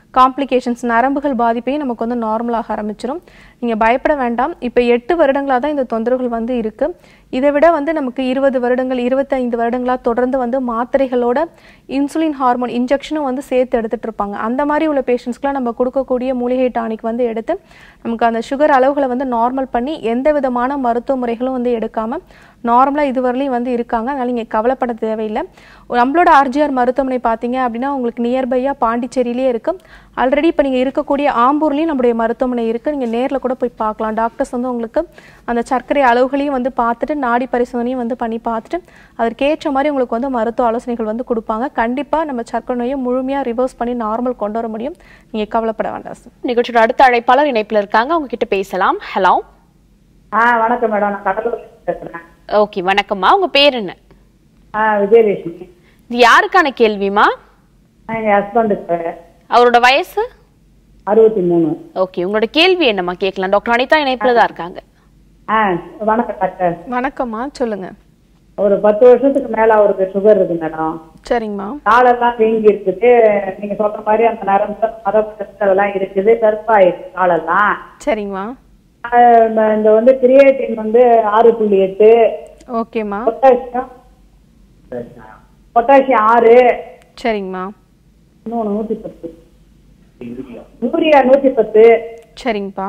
காம்ப்ளிகேஷன்ஸ் நரம்புகள் பாதிப்பையும் நமக்கு வந்து நார்மலாக ஆரம்பிச்சிடும் நீங்கள் பயப்பட வேண்டாம் இப்போ எட்டு வருடங்களாக தான் இந்த தொந்தரவுகள் வந்து இருக்குது இதை விட வந்து நமக்கு இருபது வருடங்கள் இருபத்தைந்து வருடங்களாக தொடர்ந்து வந்து மாத்திரைகளோட இன்சுலின் ஹார்மோன் இன்ஜெக்ஷனும் வந்து சேர்த்து எடுத்துட்டு இருப்பாங்க அந்த மாதிரி உள்ள பேஷண்ட்ஸ்க்குலாம் நம்ம கொடுக்கக்கூடிய மூலிகை டானிக் வந்து எடுத்து நமக்கு அந்த சுகர் அளவுகளை வந்து நார்மல் பண்ணி எந்த விதமான மருத்துவ முறைகளும் வந்து எடுக்காமல் நார்மலாக இதுவரையிலையும் வந்து இருக்காங்க அதனால் நீங்கள் கவலைப்பட தேவையில்லை நம்மளோட ஆர்ஜிஆர் மருத்துவமனை பார்த்தீங்க அப்படின்னா உங்களுக்கு நியர்பையாக பாண்டிச்சேரியிலே இருக்கு ஆல்ரெடி இப்போ நீங்கள் இருக்கக்கூடிய ஆம்பூர்லேயும் நம்முடைய மருத்துவமனை இருக்குது நீங்கள் நேரில் கூட போய் பார்க்கலாம் டாக்டர்ஸ் வந்து உங்களுக்கு அந்த சர்க்கரை அளவுகளையும் வந்து பார்த்துட்டு நாடி பரிசோதனையும் வந்து பண்ணி பார்த்துட்டு அதற்கேற்ற மாதிரி உங்களுக்கு வந்து மருத்துவ ஆலோசனைகள் வந்து கொடுப்பாங்க கண்டிப்பாக நம்ம சர்க்கரை நோயை முழுமையாக ரிவர்ஸ் பண்ணி நார்மல் கொண்டு வர முடியும் நீங்கள் கவலைப்பட வேண்டாம் சார் நிகழ்ச்சியோட அடுத்த அழைப்பாளர் இணைப்புல இருக்காங்க அவங்க கிட்ட பேசலாம் ஹலோ ஆ வணக்கம் மேடம் நான் கடலூர் பேசுறேன் ஓகே வணக்கம்மா உங்க பேர் என்ன ஆ விஜயலட்சுமி இது யாருக்கான கேள்விமா ஆ, எங்க ஹஸ்பண்டுக்கு அவரோட வயசு அறுபத்தி மூணு ஓகே உங்களோட கேள்வி என்னம்மா கேட்கலாம் டாக்டர் அனிதா இணைப்புல தான் இருக்காங்க ஆ வணக்கம் டாக்டர் வணக்கம்மா சொல்லுங்கள் ஒரு பத்து வருஷத்துக்கு மேல அவருக்கு சுகர் இருக்கு மேடம் சரிங்கம்மா காலெல்லாம் வீங்கி இருக்குது நீங்க சொல்ற மாதிரி அந்த நரம்பு மரபு அதெல்லாம் இருக்குது கருப்பாயிருக்கு காலெல்லாம் சரிங்கம்மா ஆ, இந்த- இந்த வந்து கிரியேட்டின் வந்து ஆறு புள்ளி எட்டு ஓகேம்மா பொட்டாசியம் பொட்டாசியம் ஆறு சரிங்கம்மா இன்னொன்று நூத்தி பத்து யூரியா நூத்தி பத்து சரிங்கப்பா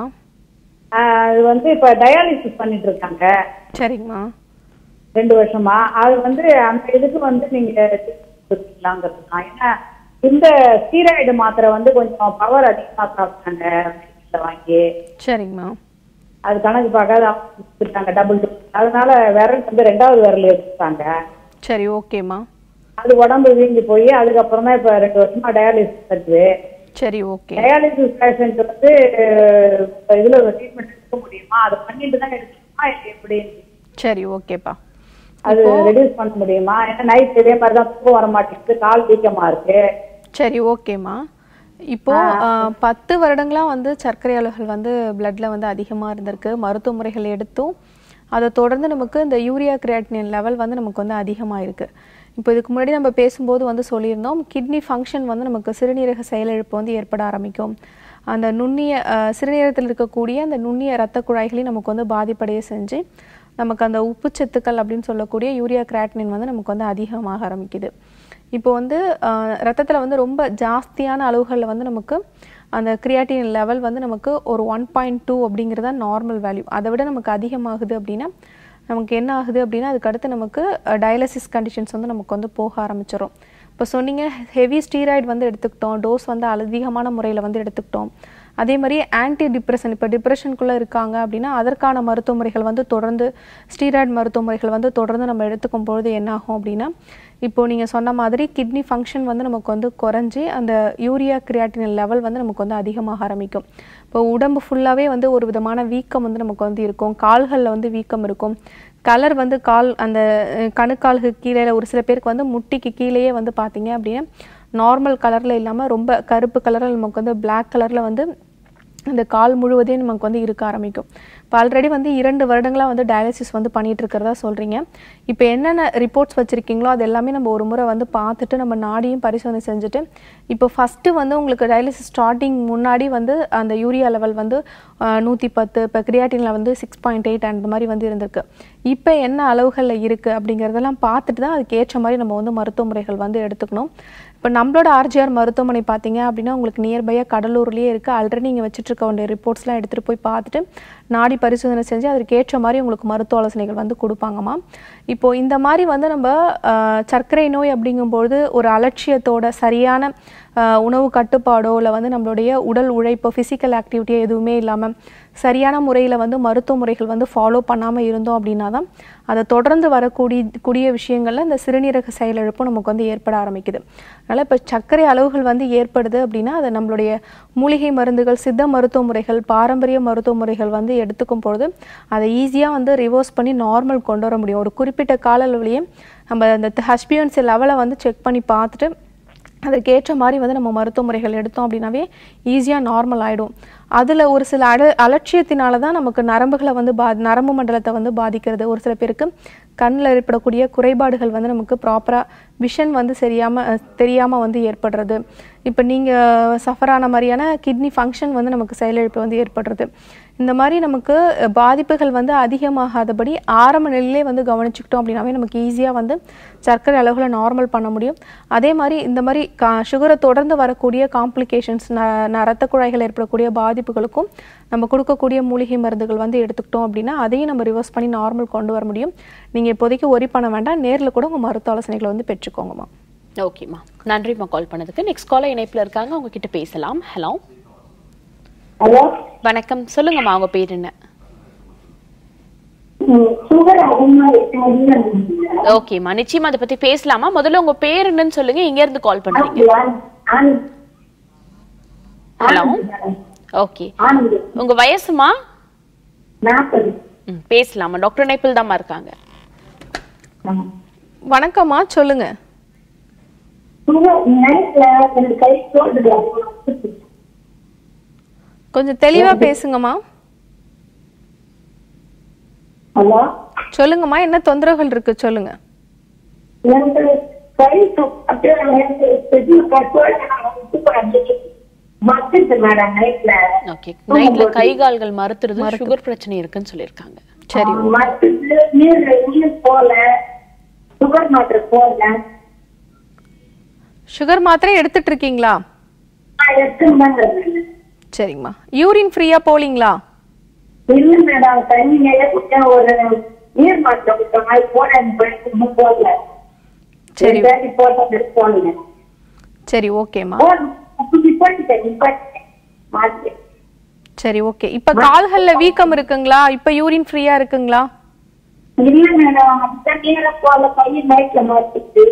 ஆஹ் அது வந்து இப்ப டயாலிசிஸ் பண்ணிட்டு இருக்காங்க சரிங்கம்மா ரெண்டு வருஷமா அது வந்து அந்த இதுக்கு வந்து நீங்க கொடுத்துக்கலாங்கிறது தான் ஏன்னா இந்த ஸ்டீராய்டு மாத்திரை வந்து கொஞ்சம் பவர் அதிகமா சாப்பிட்டாங்க மெடிக்கல்ல வாங்கி சரிங்கம்மா அது கணக்கு பார்க்காத கொடுத்துட்டாங்க டபுள் அதனால விரல் வந்து ரெண்டாவது விரல் எடுத்துட்டாங்க சரி ஓகேம்மா அது உடம்பு வீங்கி போய் அதுக்கப்புறம் தான் இப்ப ரெண்டு வருஷமா டயாலிசிஸ் இருக்குது சரி ஓகே டயாலிசிஸ் பேஷண்ட் வந்து அஹ், இதுல ட்ரீட்மெண்ட் எடுக்க முடியுமா அதை பண்ணிட்டு தான் எடுக்கணுமா இல்லை எப்படி சரி ஓகேப்பா அது ரெடியூஸ் பண்ண முடியுமா ஏன்னா நைட் இதே மாதிரி தான் தூக்கம் வர மாட்டேங்குது கால் வீக்கமா இருக்கு சரி ஓகேம்மா இப்போ ஆ, பத்து வருடங்களா வந்து சர்க்கரை அளவுகள் வந்து பிளட்ல வந்து அதிகமா இருந்திருக்கு மருத்துவ முறைகள் எடுத்தும் அதை தொடர்ந்து நமக்கு இந்த யூரியா கிரியாட்டினின் லெவல் வந்து நமக்கு வந்து அதிகமாக இருக்கு இப்போ இதுக்கு முன்னாடி நம்ம பேசும்போது வந்து சொல்லியிருந்தோம் கிட்னி ஃபங்க்ஷன் வந்து நமக்கு சிறுநீரக செயலிழப்பு வந்து ஏற்பட ஆரம்பிக்கும் அந்த நுண்ணிய ஆ, சிறுநீரகத்தில் இருக்கக்கூடிய அந்த நுண்ணிய இரத்த குழாய்களையும் நமக்கு வந்து பாதிப்படைய செஞ்சு நமக்கு அந்த உப்புச்சத்துக்கள் அப்படின்னு சொல்லக்கூடிய யூரியா கிராட்டினின் வந்து நமக்கு வந்து அதிகமாக ஆரம்பிக்குது இப்போ வந்து ரத்தத்தில் வந்து ரொம்ப ஜாஸ்தியான அளவுகளில் வந்து நமக்கு அந்த கிரியாட்டின் லெவல் வந்து நமக்கு ஒரு ஒன் பாயிண்ட் டூ அப்படிங்கிறது தான் நார்மல் வேல்யூ அதை விட நமக்கு அதிகமாகுது அப்படின்னா நமக்கு என்ன ஆகுது அப்படின்னா அதுக்கு அடுத்து நமக்கு டயாலிசிஸ் கண்டிஷன்ஸ் வந்து நமக்கு வந்து போக ஆரம்பிச்சிடும் இப்போ சொன்னீங்க ஹெவி ஸ்டீராய்டு வந்து எடுத்துக்கிட்டோம் டோஸ் வந்து அதிகமான முறையில் வந்து எடுத்துக்கிட்டோம் அதே மாதிரி ஆன்டி டிப்ரெஷன் இப்போ டிப்ரெஷனுக்குள்ளே இருக்காங்க அப்படின்னா அதற்கான மருத்துவ முறைகள் வந்து தொடர்ந்து ஸ்டீராய்டு மருத்துவ முறைகள் வந்து தொடர்ந்து நம்ம எடுத்துக்கும் பொழுது என்ன ஆகும் அப்படின்னா இப்போ நீங்கள் சொன்ன மாதிரி கிட்னி ஃபங்க்ஷன் வந்து நமக்கு வந்து குறைஞ்சி அந்த யூரியா கிரியாட்டின் லெவல் வந்து நமக்கு வந்து அதிகமாக ஆரம்பிக்கும் இப்போ உடம்பு ஃபுல்லாகவே வந்து ஒரு விதமான வீக்கம் வந்து நமக்கு வந்து இருக்கும் கால்களில் வந்து வீக்கம் இருக்கும் கலர் வந்து கால் அந்த அஹ், கணுக்காலுக்கு கீழே ஒரு சில பேருக்கு வந்து முட்டிக்கு கீழேயே வந்து பார்த்தீங்க அப்படின்னா நார்மல் கலரில் இல்லாமல் ரொம்ப கருப்பு கலரில் நமக்கு வந்து Black கலரில் வந்து அந்த கால் முழுவதையும் நமக்கு வந்து இருக்க ஆரம்பிக்கும் இப்போ ஆல்ரெடி வந்து இரண்டு வருடங்களாக வந்து டயாலிசிஸ் வந்து பண்ணிட்டு இருக்கிறதா சொல்கிறீங்க இப்போ என்னென்ன ரிப்போர்ட்ஸ் வச்சுருக்கீங்களோ அது எல்லாமே நம்ம ஒரு முறை வந்து பார்த்துட்டு நம்ம நாடியும் பரிசோதனை செஞ்சுட்டு இப்போ ஃபஸ்ட்டு வந்து உங்களுக்கு டயாலிசிஸ் ஸ்டார்டிங் முன்னாடி வந்து அந்த யூரியா லெவல் வந்து நூற்றி பத்து இப்போ கிரியாட்டினில் வந்து சிக்ஸ் பாயிண்ட் எயிட் அந்த மாதிரி வந்து இருந்திருக்கு இப்போ என்ன அளவுகளில் இருக்குது அப்படிங்கிறதெல்லாம் பார்த்துட்டு தான் அதுக்கு ஏற்ற மாதிரி நம்ம வந்து மருத்துவ முறைகள் வந்து எடுத்துக்கணும் இப்போ நம்மளோட ஆர்ஜிஆர் மருத்துவமனை பார்த்தீங்க அப்படின்னா உங்களுக்கு நியர்பையாக கடலூர்லேயே இருக்குது ஆல்ரெடி நீங்கள் வச்சுட்டு இருக்க வேண்டிய ரிப்போர்ட்ஸ்லாம் எடுத்துகிட்டு போய் பார்த்துட்டு நாடி பரிசோதனை செஞ்சு அதற்கு ஏற்ற மாதிரி உங்களுக்கு மருத்துவ ஆலோசனைகள் வந்து கொடுப்பாங்கம்மா இப்போ இந்த மாதிரி வந்து நம்ம ஆஹ், சர்க்கரை நோய் அப்படிங்கும்பொழுது ஒரு அலட்சியத்தோட சரியான ஆஹ், உணவு கட்டுப்பாடோ இல்லை வந்து நம்மளுடைய உடல் உழைப்போ ஃபிசிக்கல் ஆக்டிவிட்டியோ எதுவுமே இல்லாமல் சரியான முறையில் வந்து மருத்துவ முறைகள் வந்து ஃபாலோ பண்ணாமல் இருந்தோம் அப்படின்னா தான் அதை தொடர்ந்து வரக்கூடிய கூடிய விஷயங்களில் இந்த சிறுநீரக செயலிழப்பும் நமக்கு வந்து ஏற்பட ஆரம்பிக்குது அதனால் இப்போ சர்க்கரை அளவுகள் வந்து ஏற்படுது அப்படின்னா அதை நம்மளுடைய மூலிகை மருந்துகள் சித்த மருத்துவ முறைகள் பாரம்பரிய மருத்துவ முறைகள் வந்து எடுத்துக்கும் பொழுது அதை ஈஸியாக வந்து ரிவர்ஸ் பண்ணி நார்மல் கொண்டு வர முடியும் ஒரு குறிப்பிட்ட கால அளவுலேயே நம்ம அந்த ஹஸ்பியன்சி லெவலை வந்து செக் பண்ணி பார்த்துட்டு அதற்கேற்ற மாதிரி வந்து நம்ம மருத்துவ முறைகள் எடுத்தோம் அப்படின்னாவே ஈஸியாக நார்மல் ஆகிடும் அதில் ஒரு சில அட அலட்சியத்தினால தான் நமக்கு நரம்புகளை வந்து பா நரம்பு மண்டலத்தை வந்து பாதிக்கிறது ஒரு சில பேருக்கு கண்ணில் ஏற்படக்கூடிய குறைபாடுகள் வந்து நமக்கு ப்ராப்பராக விஷன் வந்து சரியாமல் தெரியாமல் வந்து ஏற்படுறது இப்போ நீங்கள் சஃபர் ஆன மாதிரியான கிட்னி ஃபங்க்ஷன் வந்து நமக்கு செயலிழப்பு வந்து ஏற்படுறது இந்த மாதிரி நமக்கு அஹ், பாதிப்புகள் வந்து அதிகமாகாதபடி ஆரம்ப நிலையிலே வந்து கவனிச்சுக்கிட்டோம் அப்படின்னாவே நமக்கு ஈஸியாக வந்து சர்க்கரை அளவுகளை நார்மல் பண்ண முடியும் அதே மாதிரி இந்த மாதிரி கா சுகரை தொடர்ந்து வரக்கூடிய காம்ப்ளிகேஷன்ஸ் ந ரத்த குழாய்கள் ஏற்படக்கூடிய பாதிப்புகளுக்கும் நம்ம கொடுக்கக்கூடிய மூலிகை மருந்துகள் வந்து எடுத்துக்கிட்டோம் அப்படின்னா அதையும் நம்ம ரிவர்ஸ் பண்ணி நார்மல் கொண்டு வர முடியும் நீங்கள் இப்போதைக்கு ஒரி பண்ண வேண்டாம் நேரில் கூட உங்கள் மருத்துவ ஆலோசனைகளை வந்து பெற்றுக்கோங்கம்மா ஓகேம்மா நன்றிம்மா கால் பண்ணதுக்கு நெக்ஸ்ட் காலர் இணைப்புல இருக்காங்க அவங்க கிட்ட பேசலாம் ஹலோ ஹலோ வணக்கம் சொல்லுங்கம்மா உங்க பேர் என்ன சுகர் அதிகமா இருக்கு ஓகேம்மா நிச்சயமா அதை பத்தி பேசலாமா முதல்ல உங்க பேர் என்னன்னு சொல்லுங்க எங்க இருந்து கால் பண்றீங்க ஹலோ ஓகே ஆனந்த் உங்க வயசுமா நாற்பது ம், பேசலாமா டாக்டர் இணைப்பில் தாம்மா இருக்காங்க வணக்கம்மா சொல்லுங்க சுகர் நைட்ல எனக்கு கை தோல்டுது கொஞ்சம் தெளிவாக பேசுங்கம்மா ஹலோ சொல்லுங்கம்மா என்ன தொந்தரவுகள் இருக்கு சொல்லுங்க எனக்கு கை தோ- அப்படியே எனக்கு பெரிய கட்டோட மத்துது மேடம் நைட்ல ஓகே நைட்ல கை கால்கள் மறுத்துறது சுகர் பிரச்சனை இருக்குன்னு சொல்லியிருக்காங்க சரி மத்துது நீர் நீர் போல சுகர் மாத்திரை போல சுகர் மாத்திரை எடுத்துட்டு இருக்கீங்களா நான் எடுத்துருந்தாங்க சரிங்கம்மா யூரின் ஃப்ரீயா போலீங்களா இல்ல மேடம் தண்ணி நிறைய குடிச்சேன் ஒரு நீர் மாத்திரை குடிச்ச மாதிரி போனேன் போயிட்டு போடல சரி. சரி போட்டு போனேன் சரி ஓகேம்மா நிப்பாட்டிட்டேன் நிப்பாட்டிட்டேன் மாத்திரை சரி ஓகே இப்ப கால்கள்ல வீக்கம் இருக்குங்களா இப்ப யூரின் ஃப்ரீயா இருக்குங்களா இல்ல மேடம் அந்த நேரம் போல பையன் நைட்ல மாத்திட்டு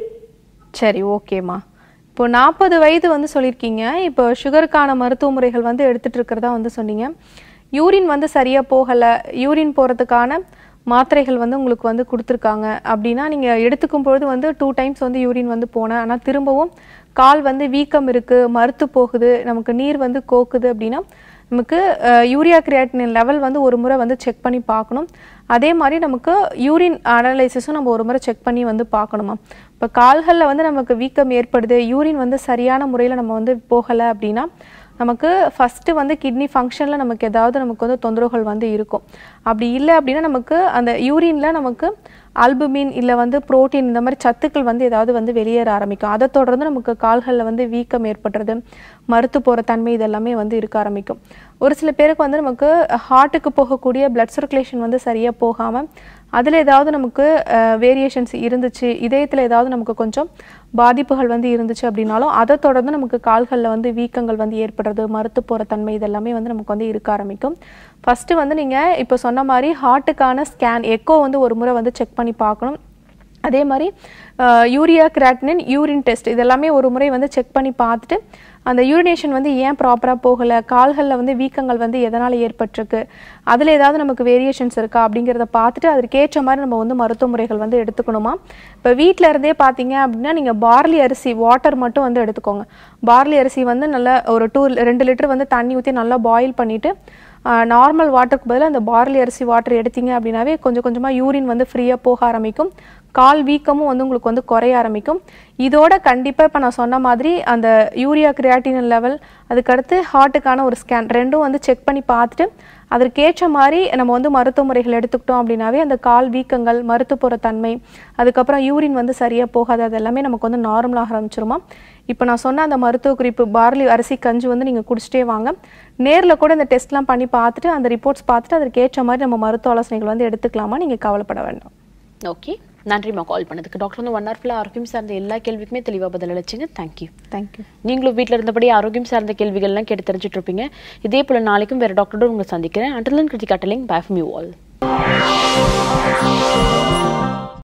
சரி ஓகேம்மா இப்போ நாற்பது வயது வந்து சொல்லியிருக்கீங்க இப்போ சுகருக்கான மருத்துவ முறைகள் வந்து எடுத்துட்டு இருக்கிறதா வந்து சொன்னீங்க யூரின் வந்து சரியா போகல யூரின் போறதுக்கான மாத்திரைகள் வந்து உங்களுக்கு வந்து கொடுத்துருக்காங்க அப்படின்னா நீங்க எடுத்துக்கும் பொழுது வந்து டூ டைம்ஸ் வந்து யூரின் வந்து போனேன் ஆனா திரும்பவும் கால் வந்து வீக்கம் இருக்கு மறுத்து போகுது நமக்கு நீர் வந்து கோக்குது அப்படின்னா நமக்கு யூரியா கிரியாட்டினின் லெவல் வந்து ஒரு முறை வந்து செக் பண்ணி பார்க்கணும் அதே மாதிரி நமக்கு யூரின் அனலைசிஸும் நம்ம ஒரு முறை செக் பண்ணி வந்து பார்க்கணுமா இப்போ கால்களில் வந்து நமக்கு வீக்கம் ஏற்படுது யூரின் வந்து சரியான முறையில் நம்ம வந்து போகலை அப்படின்னா நமக்கு ஃபஸ்ட்டு வந்து கிட்னி ஃபங்க்ஷனில் நமக்கு ஏதாவது நமக்கு வந்து தொந்தரவுகள் வந்து இருக்கும் அப்படி இல்லை அப்படின்னா நமக்கு அந்த யூரினில் நமக்கு அல்புமின் இல்லை வந்து புரோட்டீன் இந்த மாதிரி சத்துக்கள் வந்து ஏதாவது வந்து வெளியேற ஆரம்பிக்கும் அதை தொடர்ந்து நமக்கு கால்களில் வந்து வீக்கம் ஏற்படுறது மறுத்து போகிற தன்மை இதெல்லாமே வந்து இருக்க ஆரம்பிக்கும் ஒரு சில பேருக்கு வந்து நமக்கு ஹார்ட்டுக்கு போகக்கூடிய பிளட் சர்க்குலேஷன் வந்து சரியாக போகாமல் அதில் ஏதாவது நமக்கு வேரியேஷன்ஸ் இருந்துச்சு இதயத்தில் ஏதாவது நமக்கு கொஞ்சம் பாதிப்புகள் வந்து இருந்துச்சு அப்படின்னாலும் அதை தொடர்ந்து நமக்கு கால்களில் வந்து வீக்கங்கள் வந்து ஏற்படுறது மறுத்து போகிற தன்மை இதெல்லாமே வந்து நமக்கு வந்து இருக்க ஆரம்பிக்கும் ஃபஸ்ட்டு வந்து நீங்கள் இப்போ சொன்ன மாதிரி ஹார்ட்டுக்கான ஸ்கேன் எக்கோ வந்து ஒரு முறை வந்து செக் பண்ணி பார்க்கணும் அதே மாதிரி யூரியா கிராட்டினின் யூரின் டெஸ்ட் இதெல்லாமே ஒரு முறை வந்து செக் பண்ணி பார்த்துட்டு அந்த யூரினேஷன் வந்து ஏன் ப்ராப்பராக போகலை கால்களில் வந்து வீக்கங்கள் வந்து எதனால் ஏற்பட்டிருக்கு அதில் ஏதாவது நமக்கு வேரியேஷன்ஸ் இருக்கா அப்படிங்கிறத பார்த்துட்டு அதற்கேற்ற மாதிரி நம்ம வந்து மருத்துவ முறைகள் வந்து எடுத்துக்கணுமா இப்போ வீட்டில் இருந்தே பார்த்தீங்க அப்படின்னா நீங்கள் பார்லி அரிசி வாட்டர் மட்டும் வந்து எடுத்துக்கோங்க பார்லி அரிசி வந்து நல்லா ஒரு டூ ரெண்டு லிட்டர் வந்து தண்ணி ஊற்றி நல்லா பாயில் பண்ணிவிட்டு நார்மல் வாட்டருக்கு பதிலாக அந்த பார்லி அரிசி வாட்டர் எடுத்தீங்க அப்படின்னாவே கொஞ்சம் கொஞ்சமாக யூரின் வந்து ஃப்ரீயாக போக ஆரம்பிக்கும் கால் வீக்கமும் வந்து உங்களுக்கு வந்து குறைய ஆரம்பிக்கும் இதோட கண்டிப்பாக இப்போ நான் சொன்ன மாதிரி அந்த யூரியா கிரியாட்டினின் லெவல் அதுக்கடுத்து ஹார்ட்டுக்கான ஒரு ஸ்கேன் ரெண்டும் வந்து செக் பண்ணி பார்த்துட்டு அதற்கேற்ற மாதிரி நம்ம வந்து மருத்துவ முறைகள் எடுத்துக்கிட்டோம் அப்படின்னாவே அந்த கால் வீக்கங்கள் மருத்து போகிற தன்மை அதுக்கப்புறம் யூரின் வந்து சரியாக போகாது அது எல்லாமே நமக்கு வந்து நார்மலாக ஆரம்பிச்சிருமா இப்போ நான் சொன்ன அந்த மருத்துவ குறிப்பு பார்லி அரிசி கஞ்சி வந்து நீங்கள் குடிச்சிட்டே வாங்க நேரில் கூட இந்த டெஸ்ட்லாம் பண்ணி பார்த்துட்டு அந்த ரிப்போர்ட்ஸ் பார்த்துட்டு அதற்கேற்ற மாதிரி நம்ம மருத்துவ ஆலோசனைகள் வந்து எடுத்துக்கலாமா நீங்கள் கவலைப்பட வேண்டாம் ஓகே நன்றிம்மா கால் பண்ணதுக்கு டாக்டர் வந்து ஒன் ஹவர் ஃபுல்லாக ஆரோக்கியம் சார்ந்த எல்லா கேள்விக்குமே தெளிவாக பதில் அளிச்சிங்க தேங்க்யூ தேங்க்யூ நீங்களும் வீட்டில் இருந்தபடி ஆரோக்கியம் சார்ந்த கேள்விகள்லாம் கேட்டு தெரிஞ்சுட்டு இருப்பீங்க இதே போல நாளைக்கும் வேற டாக்டரோட உங்களை சந்திக்கிறேன் அண்டர்லன் Krithika telling bye from you all